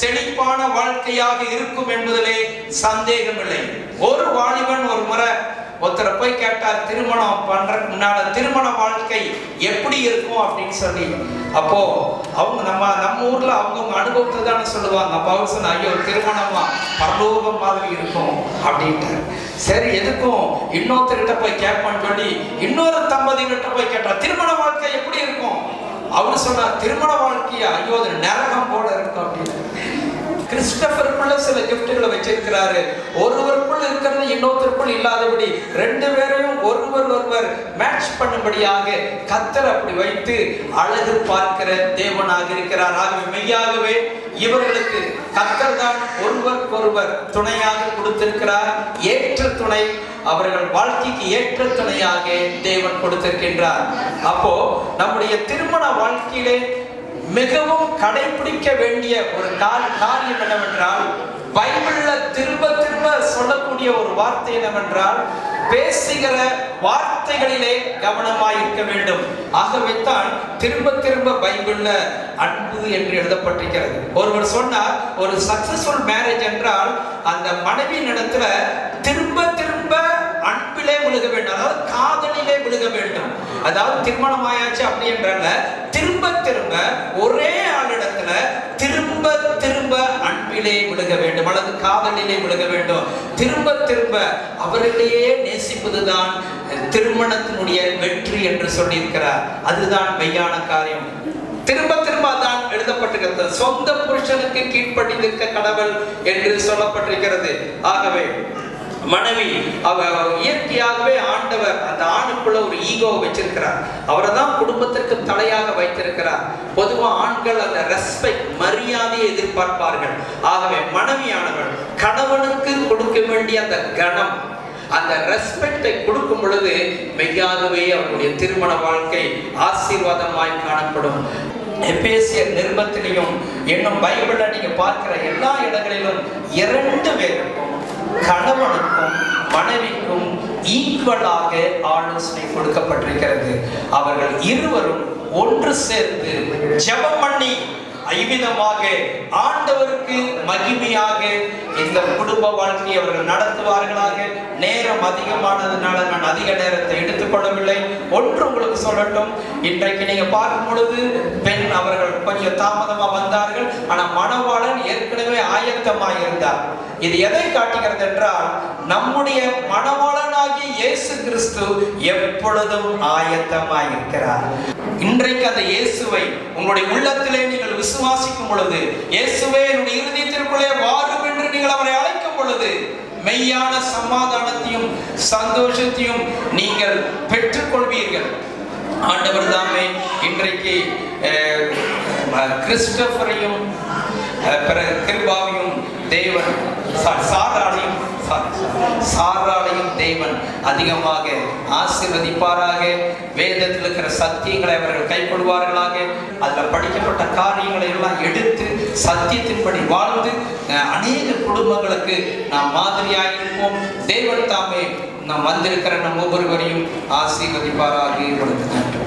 செழிப்பான வாழ்க்கையாக இருக்கும் என்பதிலே சந்தேகமில்லை ஒரு வாலிபன் ஒரு முறை ஒருத்தரை போய் கேட்டார் திருமணம் பண்றதுக்கு முன்னால திருமண வாழ்க்கை எப்படி இருக்கும் அப்படின்னு சொல்லி அப்போ அவங்க நம்ம நம்ம ஊர்ல அவங்கவுங்க அனுபவத்தை தானே சொல்லுவாங்க அப்போ அவர் சொன்ன ஐயோ திருமணமா பரலோகம் மாதிரி இருக்கும் அப்படின்ட்டு சரி எதுக்கும் இன்னொருத்தர்கிட்ட போய் கேட்பான்னு சொல்லி இன்னொரு தம்பதிகிட்ட போய் கேட்டா திருமண வாழ்க்கை எப்படி இருக்கும் அவர் சொன்னார் திருமண வாழ்க்கையா ஐயோ அது நரகம் போல இருக்கும் அப்படின்னு கிறிஸ்டபருக்குள்ள சில கிஃப்ட்களை வச்சிருக்கிறாரு ஒருவருக்குள் இருக்கிறது இன்னொருத்தருக்குள் இல்லாதபடி ரெண்டு பேரையும் ஒருவர் ஒருவர் மேட்ச் பண்ணும்படியாக கத்தர் அப்படி வைத்து அழகு பார்க்கிற தேவனாக இருக்கிறார் ஆகவே மெய்யாகவே இவர்களுக்கு கத்தர் தான் ஒருவருக்கொருவர் துணையாக கொடுத்திருக்கிறார் ஏற்ற துணை அவர்கள் வாழ்க்கைக்கு ஏற்ற துணையாக தேவன் கொடுத்திருக்கின்றார் அப்போ நம்முடைய திருமண வாழ்க்கையிலே மிகவும் கடைபிடிக்க வேண்டிய ஒரு கால் காரியம் என்னவென்றால் பைபிள்ல திரும்ப திரும்ப சொல்லக்கூடிய ஒரு வார்த்தை என்னவென்றால் பேசுகிற வார்த்தைகளிலே கவனமாய் இருக்க வேண்டும் ஆகவே தான் திரும்ப திரும்ப பைபிள்ல அன்பு என்று எழுதப்பட்டிருக்கிறது ஒருவர் சொன்னார் ஒரு சக்சஸ்ஃபுல் மேரேஜ் என்றால் அந்த மனைவி இடத்துல திரும்ப திரும்ப அன்பிலே விழுக வேண்டும் அதாவது காதலிலே விழுக வேண்டும் அதாவது திருமணம் ஆயாச்சு அப்படி என்றால திரும்ப திரும்ப ஒரே ஆளிடத்துல திரும்ப திரும்ப அன்பிலே விழுக வேண்டும் அல்லது காதலிலே விழுக வேண்டும் திரும்ப திரும்ப அவர்களையே நேசிப்பதுதான் திருமணத்தினுடைய வெற்றி என்று சொல்லியிருக்கிறார் அதுதான் மெய்யான காரியம் திரும்ப திரும்ப அதான் எழுதப்பட்டிருக்கிறது சொந்த புருஷனுக்கு கீழ்ப்படிந்திருக்க கடவுள் என்று சொல்லப்பட்டிருக்கிறது ஆகவே மனைவி அவ இயற்கையாகவே ஆண்டவர் அந்த ஆணுக்குள்ள ஒரு ஈகோ வச்சிருக்கிறார் அவரை தான் குடும்பத்திற்கு தலையாக வைத்திருக்கிறார் பொதுவா ஆண்கள் அந்த ரெஸ்பெக்ட் மரியாதையை எதிர்பார்ப்பார்கள் ஆகவே மனைவியானவள் கணவனுக்கு கொடுக்க வேண்டிய அந்த கணம் அந்த ரெஸ்பெக்டை கொடுக்கும் பொழுது மெய்யாகவே அவருடைய திருமண வாழ்க்கை ஆசீர்வாதமாய் காணப்படும் எபேசியர் நிருபத்திலையும் இன்னும் பைபிள்ல நீங்க பார்க்கிற எல்லா இடங்களிலும் இரண்டு பேருக்கும் கணவனுக்கும் மனைவிக்கும் ஈக்குவலாக ஆலோசனை கொடுக்கப்பட்டிருக்கிறது அவர்கள் இருவரும் ஒன்று சேர்ந்து ஜெபம் பண்ணி ஐவிதமாக ஆண்டவருக்கு மகிமையாக இந்த குடும்ப வாழ்க்கையை அவர்கள் நடத்துவார்களாக நேரம் அதிகமானதுனால நான் அதிக நேரத்தை எடுத்துக்கொள்ளவில்லை ஒன்று உங்களுக்கு சொல்லட்டும் இன்றைக்கு நீங்க பார்க்கும் பொழுது பெண் அவர்கள் கொஞ்சம் தாமதமா வந்தார்கள் ஆனா மணவாளன் ஏற்கனவே ஆயத்தமாய் இருந்தார் இது எதை காட்டுகிறது என்றால் நம்முடைய மணவாளனாகிய இயேசு கிறிஸ்து எப்பொழுதும் ஆயத்தமாய் இருக்கிறார் இன்றைக்கு அந்த இயேசுவை உங்களுடைய உள்ளத்திலே நீங்கள் விசுவாசிக்கும் பொழுது இயேசுவே என்னுடைய இருதயத்திற்குள்ளே வாரும் என்று நீங்கள் அவரை அழைக்கும் பொழுது மெய்யான சமாதானத்தையும் சந்தோஷத்தையும் நீங்கள் பெற்றுக்கொள்வீர்கள் ஆண்டவர் தாமே இன்றைக்கு அஹ், அஹ், கிறிஸ்டோபரையும் அஹ், பிறகு கிருபாவையும் தேவன் சா- சாராளையும் சாரி, சாராளையும் தேவன் அதிகமாக ஆசீர்வதிப்பாராக வேதத்தில் இருக்கிற சத்தியங்களை அவர்கள் கைக்கொள்வார்களாக அதில் படிக்கப்பட்ட காரியங்களை எல்லாம் எடுத்து சத்தியத்தின்படி வாழ்ந்து அஹ், அநேக குடும்பங்களுக்கு நாம் மாதிரியாக இருப்போம் தேவன் தாமே நாம் வந்திருக்கிற நம் ஒவ்வொருவரையும் ஆசீர்வதிப்பாராக உங்களுக்கு நன்றி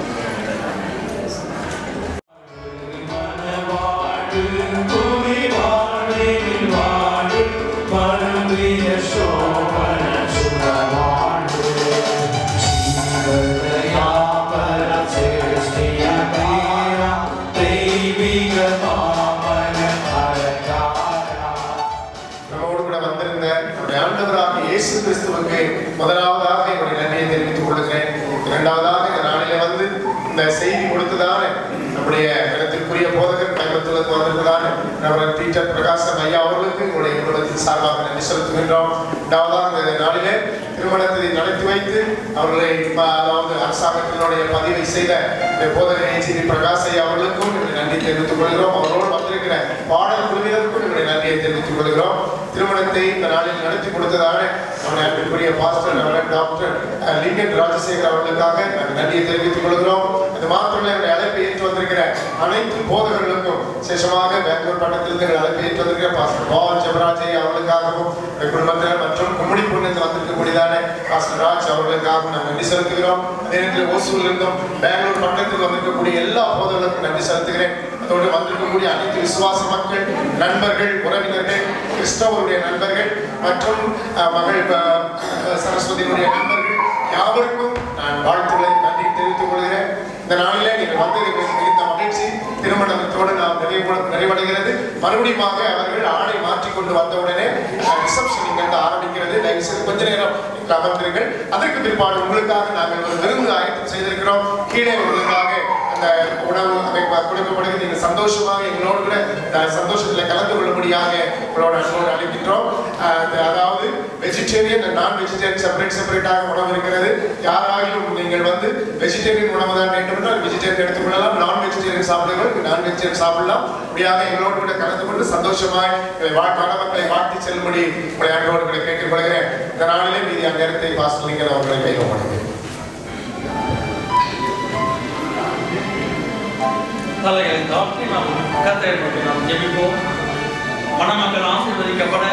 நம்மோடு கூட வந்திருந்த நம்முடைய ஆண்டவராக இயேசு கிறிஸ்துவுக்கு முதலாவதாக என்னுடைய நன்றியை தெரிவித்துக் கொள்கிறேன் இரண்டாவதாக இந்த நாளிலே வந்து இந்த செய்தி கொடுத்ததான நம்முடைய இடத்திற்குரிய போதகர் கைப்பற்றுவதற்கு வந்திருந்ததான நம்முடைய பீட்டர் பிரகாசம் ஐயா அவர்களுக்கு உங்களுடைய குடும்பத்தின் சார்பாக நன்றி செலுத்துகின்றோம் இரண்டாவதாக இந்த நாளிலே திருமணத்தை நடத்தி வைத்து அவர்களை ப- அதாவது அரசாங்கத்தினுடைய பதிவை செய்த இந்த போதகர் ஏஜிபி பிரகாஷ் ஐயா அவர்களுக்கும் என்னுடைய நன்றி தெரிவித்துக் கொள்கிறோம் அவரோடு வந்திருக்கிற பாடல் குழுவினருக்கும் என்னுடைய நன்றியை தெரிவித்துக் கொள்கிறோம் திருமணத்தை இந்த நாளில் நடத்தி கொடுத்ததான நம்முடைய அன்பிற்குரிய பாஸ்டர் ரெவரண்ட் டாக்டர் அஹ், லிங்கன் ராஜசேகர் அவர்களுக்காக நாங்கள் நன்றியை தெரிவித்துக் கொள்கிறோம் அது மாத்திரமல்ல என்னுடைய அழைப்பை ஏற்று வந்திருக்கிற அனைத்து போதகர்களுக்கும் விசேஷமாக பெங்களூர் பட்டத்திலிருந்து எங்கள் அழைப்பை ஏற்று வந்திருக்கிற பாஸ்டர் பால் ஜெபராஜ் ஐயா அவர்களுக்காகவும் எங்கள் குடும்பத்தினர் மற்றும் கும்மிடி புண்ணியத்தில் வந்திருக்கக்கூடியதான பாஸ்டர் ராஜ் அவர்களுக்காகவும் நாங்கள் நன்றி செலுத்துகிறோம் அதே நேரத்தில் ஓசூரில் இருந்தும் பெங்களூர் பட்டத்தில் வந்திருக்கக்கூடிய எல்லா போதகர்களுக்கும் நன்றி செலுத்துகிறேன் அதோடு வந்திருக்கக்கூடிய அனைத்து விசுவாச மக்கள் நண்பர்கள் உறவினர்கள் கிறிஸ்தவருடைய நண்பர்கள் மற்றும் அஹ், மகள் அஹ், சரஸ்வதியினுடைய நண்பர்கள் யாவருக்கும் நான் வாழ்த்துக்களை நன்றி தெரிவித்துக் கொள்கிறேன் இந்த நாளிலே நீங்கள் வந்தது மிக- மிகுந்த மகிழ்ச்சி திருமணத்தோடு நாம் நிறைவு நிறைவடைகிறது மறுபடியும் அவர்கள் ஆடை மாற்றிக்கொண்டு வந்தவுடனே ரிசப்ஷன் இங்கிருந்து ஆரம்பிக்கிறது தயவு செய்து கொஞ்ச நேரம் நீங்கள் அமர்ந்திருங்கள் அதற்கு பிற்பாடு உங்களுக்காக நாங்கள் ஒரு விருந்து ஆயத்தம் செய்திருக்கிறோம் கீழே உங்களுக்காக அந்த உணவு அதை ப- கொடுக்கப்படுகிறது நீங்கள் சந்தோஷமாக எங்களோடு கூட அஹ், சந்தோஷத்தில் கலந்து கொள்ளும்படியாக உங்களோட அன்போடு அழைக்கின்றோம் அஹ், அது- அதாவது வெஜிடேரியன் நான் வெஜிடேரியன் செப்பரேட் செப்பரேட்டாக உணவு இருக்கிறது யாராகிலும் நீங்கள் வந்து வெஜிடேரியன் உணவு தான் வேண்டுமென்றால் வெஜிடேரியன் எடுத்துக்கொள்ளலாம் நான் வெஜிடேரியன் சாப்பிடுங்கள் நான் வெஜிடேரியன் சாப்பிடலாம் இப்படியாக எங்களோடு கூட கலந்து கொண்டு சந்தோஷமாய் எங்களை வா மணமக்களை வாழ்த்தி செல்லும்படி உங்களை அன்போடு கூட கேட்டுக்கொள்கிறேன் இந்த நாளிலே மீதியான நேரத்தை வாசலிங்கள் அவர்களை கைகொள்கிறேன் தலைகளை தாழ்த்தி நாம் கத்தரை நோக்கி நாம் ஜெபிப்போம் மணமக்கள் ஆசீர்வதிக்கப்பட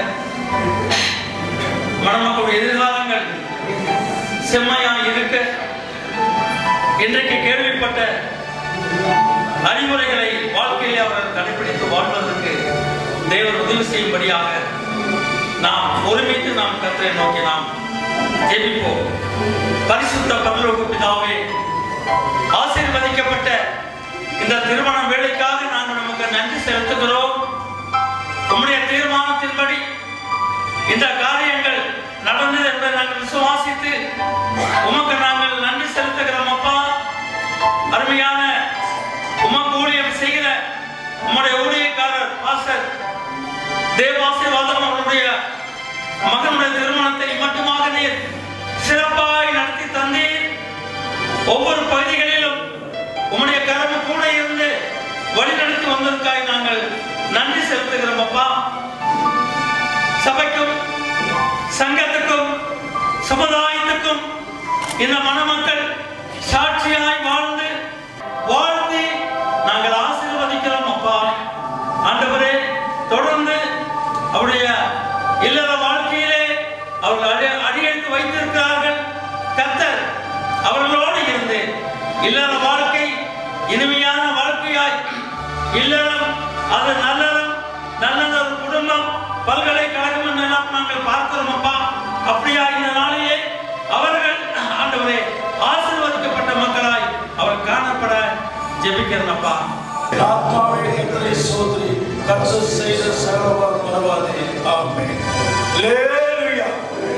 மணமக்களுடைய எதிர்காலங்கள் செம்மையாய் இருக்க இன்றைக்கு கேள்விப்பட்ட அறிவுரைகளை வாழ்க்கையிலே அவர்கள் கடைபிடித்து வாழ்வதற்கு தேவர் உதவி செய்யும்படியாக நாம் ஒருமித்து நாம் கத்தரை நோக்கி நாம் ஜெபிப்போம் பரிசுத்த பரலோக பிதாவே ஆசீர்வதிக்கப்பட்ட இந்த திருமண வேலைக்காக நாங்கள் நமக்கு நன்றி செலுத்துகிறோம் உம்முடைய தீர்மானத்தின்படி இந்த காரியங்கள் நடந்தது என்பதை நாங்கள் விசுவாசித்து உமக்கு நாங்கள் நன்றி செலுத்துகிறோம் அப்பா அருமையான உமக்கு ஊழியம் செய்கிற உம்முடைய ஊழியக்காரர் பாஸ்டர் தேவாசீர்வாதம் அவருடைய மகனுடைய திருமணத்தை மட்டுமாக நீர் சிறப்பாய் நடத்தி தந்தீர் ஒவ்வொரு பகுதிகளிலும் உம்முடைய கரம் கூட இருந்து வழிநடத்தி வந்ததற்காக நாங்கள் நன்றி செலுத்துகிறோம் அப்பா சபைக்கும் சங்கத்துக்கும் சமுதாயத்துக்கும் இந்த மணமக்கள் சாட்சியாய் வாழ்ந்து வாழ்த்தி நாங்கள் ஆசீர்வதிக்கிறோம் அப்பா ஆண்டவரே தொடர்ந்து அவருடைய இல்லற வாழ்க்கையிலே அவர்கள் அடி அடியெடுத்து வைத்திருக்கிறார்கள் கத்தர் அவர்களோடு இருந்து இல்லற வாழ்க்கை இனிமையான வாழ்க்கையாய் இல்லறம் அது நல்லறம் நல்லது ஒரு குடும்பம் பல்கலைக்கழகம் எல்லாம் நாங்கள் பார்க்கிறோம் அப்பா அப்படியா இந்த நாளிலே அவர்கள் ஆண்டவரே ஆசீர்வதிக்கப்பட்ட மக்களாய் அவர் காணப்பட ஜெபிக்கிறேன் அப்பா ஆத்மாவே எங்களை சோதரி கர்த்தர் செய்த சகலவார் மறவாதே ஆமென் அல்லேலூயா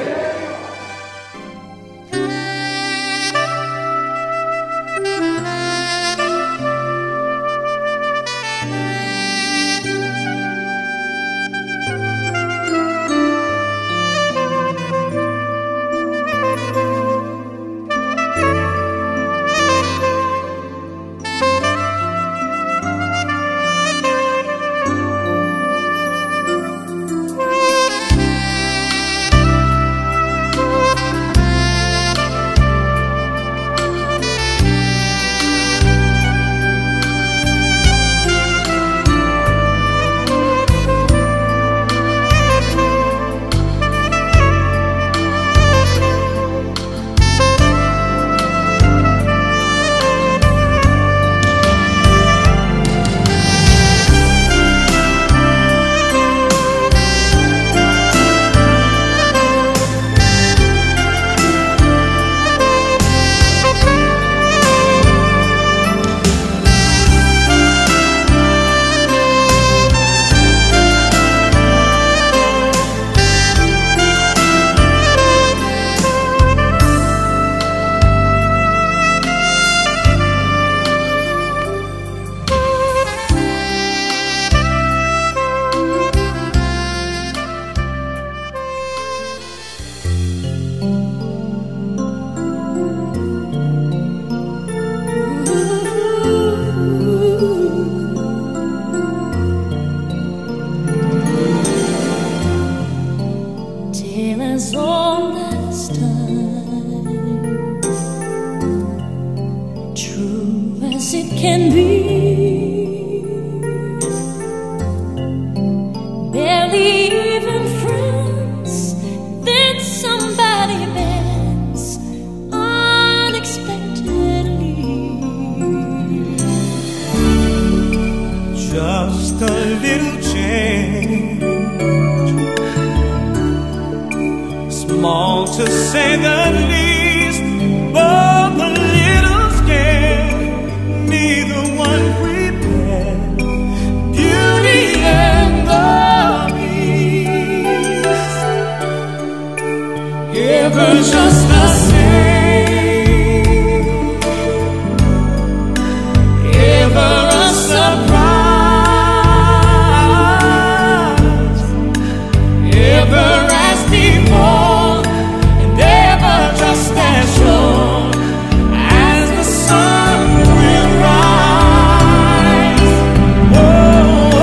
Till as old as time, true as it can be. Barely even friends, then somebody bends unexpectedly. Just a little change, small to say the least, both a little scared, neither one prepared. Beauty and the Beast, ever just the same, ever a surprise, ever as before, and ever just as sure as the sun will rise. Oh,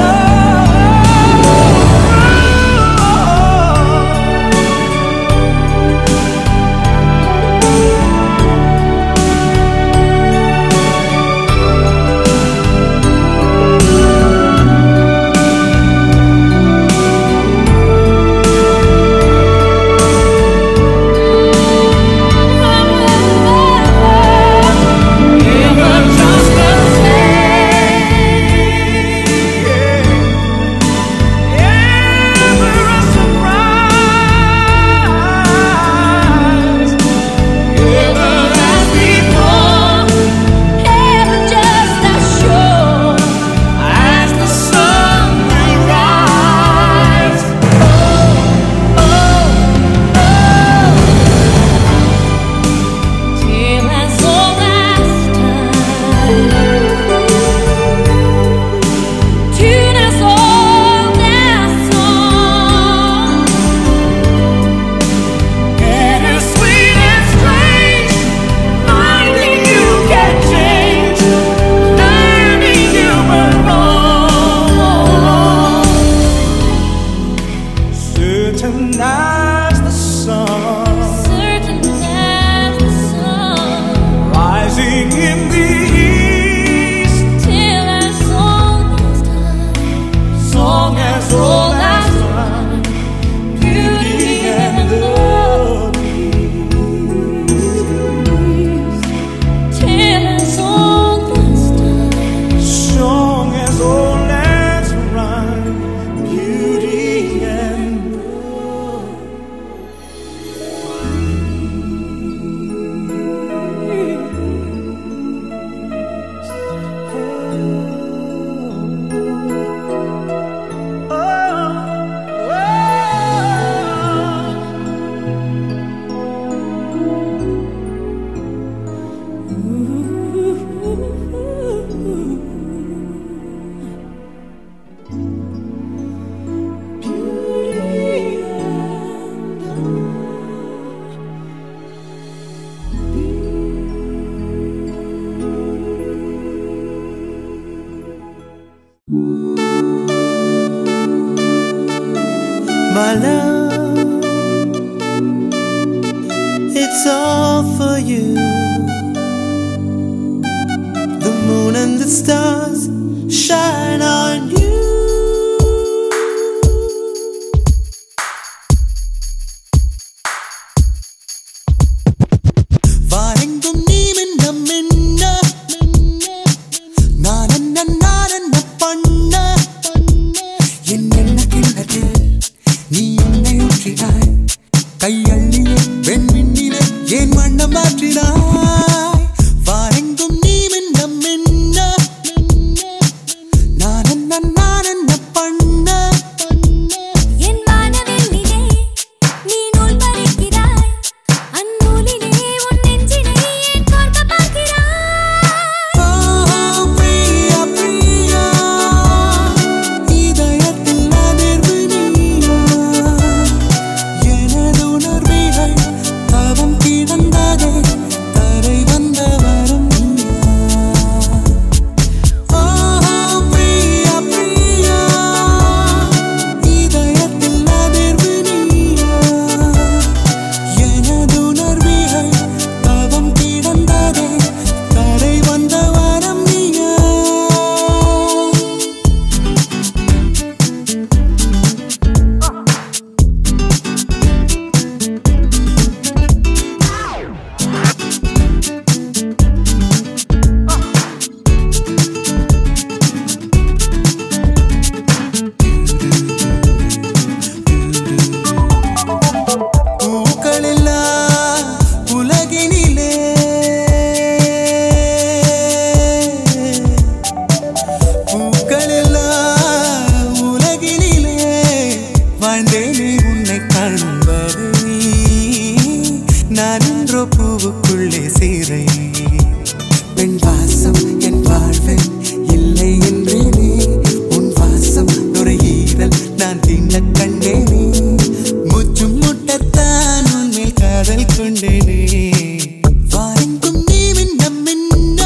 ever just the ever a surprise, ever as before, ever just as sure as the sun will rise. Oh, oh, oh, till as old as Tune as old as song, bittersweet and strange. Finding you can change, learning you were wrong. Certain as the sun, certain as the sun, rising in the east, till as old as time, song as old as time, beauty and the beast, till as old as time, song as old as rhyme, beauty and my love. It's all for you. The moon and the stars shine on you. வாரெங்கும் நீ மின்ன மின்ன நான் என்ன நான் என்ன பண்ண என் என்ன கிண்ணத்தில் நீ என்னை ஊற்றினாய் கையள்ளியே வெண்மின்னிலே ஏன் வண்ணம் மாற்றினாய் வாரெங்கும் நீ மின்ன மின்ன நான் என்ன நான் என்ன பண்ண என் வானவெள்ளிலே நீ நூல் பறிக்கிறாய் அந்நூலிலே உன் நெஞ்சினை ஏன் கோர்க்க பார்க்கிறாய் பிரியா பிரியா இதயத்தில் அதிர்வு நீயா எனது உணர்விட உன்னை காணும் வரை நான் என்றோ பூவுக்குள்ளே சீரை பெண் வாசம் என் வாழ்வில் இல்லை என்றேனே உன் வாசம் நுரையீரல் நான் தின்ன கண்டேனே முச்சும் முட்டத்தான் உன்மேல் காதல் கொண்டேனே வாரெங்கும் நீ மின்ன மின்ன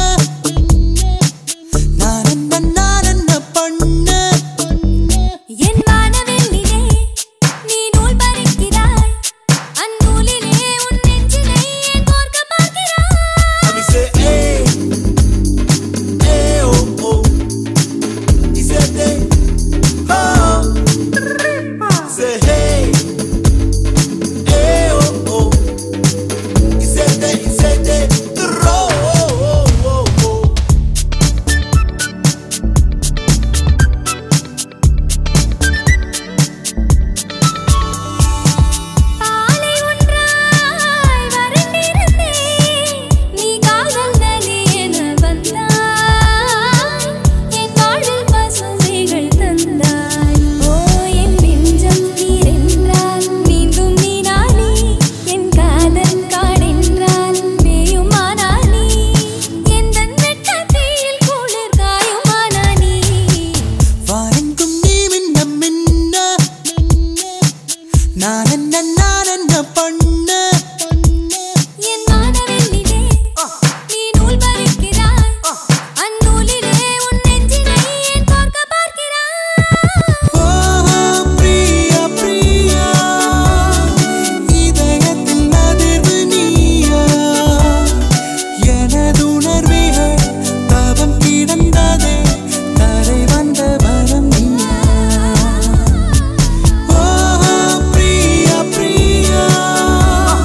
நான் என்ன நான் என்ன பண்ண என் வானவெல்லிலே நீ நூல் பறிக்கிறாய் அந்நூலிலே உன் நெஞ்சினை ஏன் கோர்க்க பார்க்கிறாய் Let me say, hey, hey, oh, oh. He said, hey, oh. Say, hey, hey, oh, oh. He said, hey, he said, hey, oh, oh, oh, oh, oh. பாலை ஒன்றாய் வறண்டிருந்தேன் நீ காதல் நதி என வந்தாய் என் வாழ்வில் பசுமைகள் தந்தாய் ஓ என் நெஞ்சம் நீரென்றால் மீண்டும் நீ நானே என் காதல் காடென்றால் மேயுமானா நீ எந்தன் வெட்டத்தீயில் குளிர் காயுமானா நீ வாரெங்கும் நீ மின்ன மின்ன நான் என்ன நான் என்ன பண்ண என் வானவெல்லிலே நீ நூல் பறிக்கிறாய் அந்நூலிலே உன் நெஞ்சினை ஏன் கோர்க்க பார்க்கிறாய் ஓ பிரியா பிரியா இதயத்தில் அதிர்வு நீயா எனது உணர்வுகள் தவம் கிடந்ததே தரை வந்த வரம் நீயா ஓ பிரியா பிரியா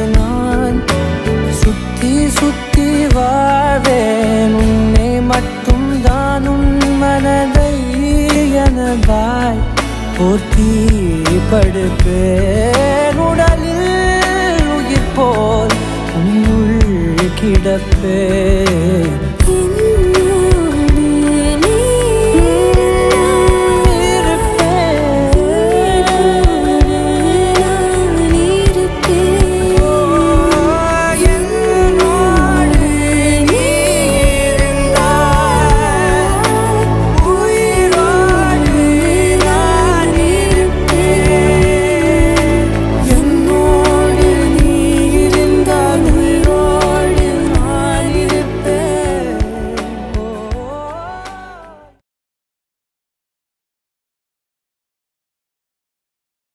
நான் சுத்தி சுத்தி வாழ்வேன் உன்னை மட்டும் தான் உன் மனதை எனதாய் போர்த்தி படுப்பேன் உடலில் உயிர் போல் உன்னுள் கிடப்பேன்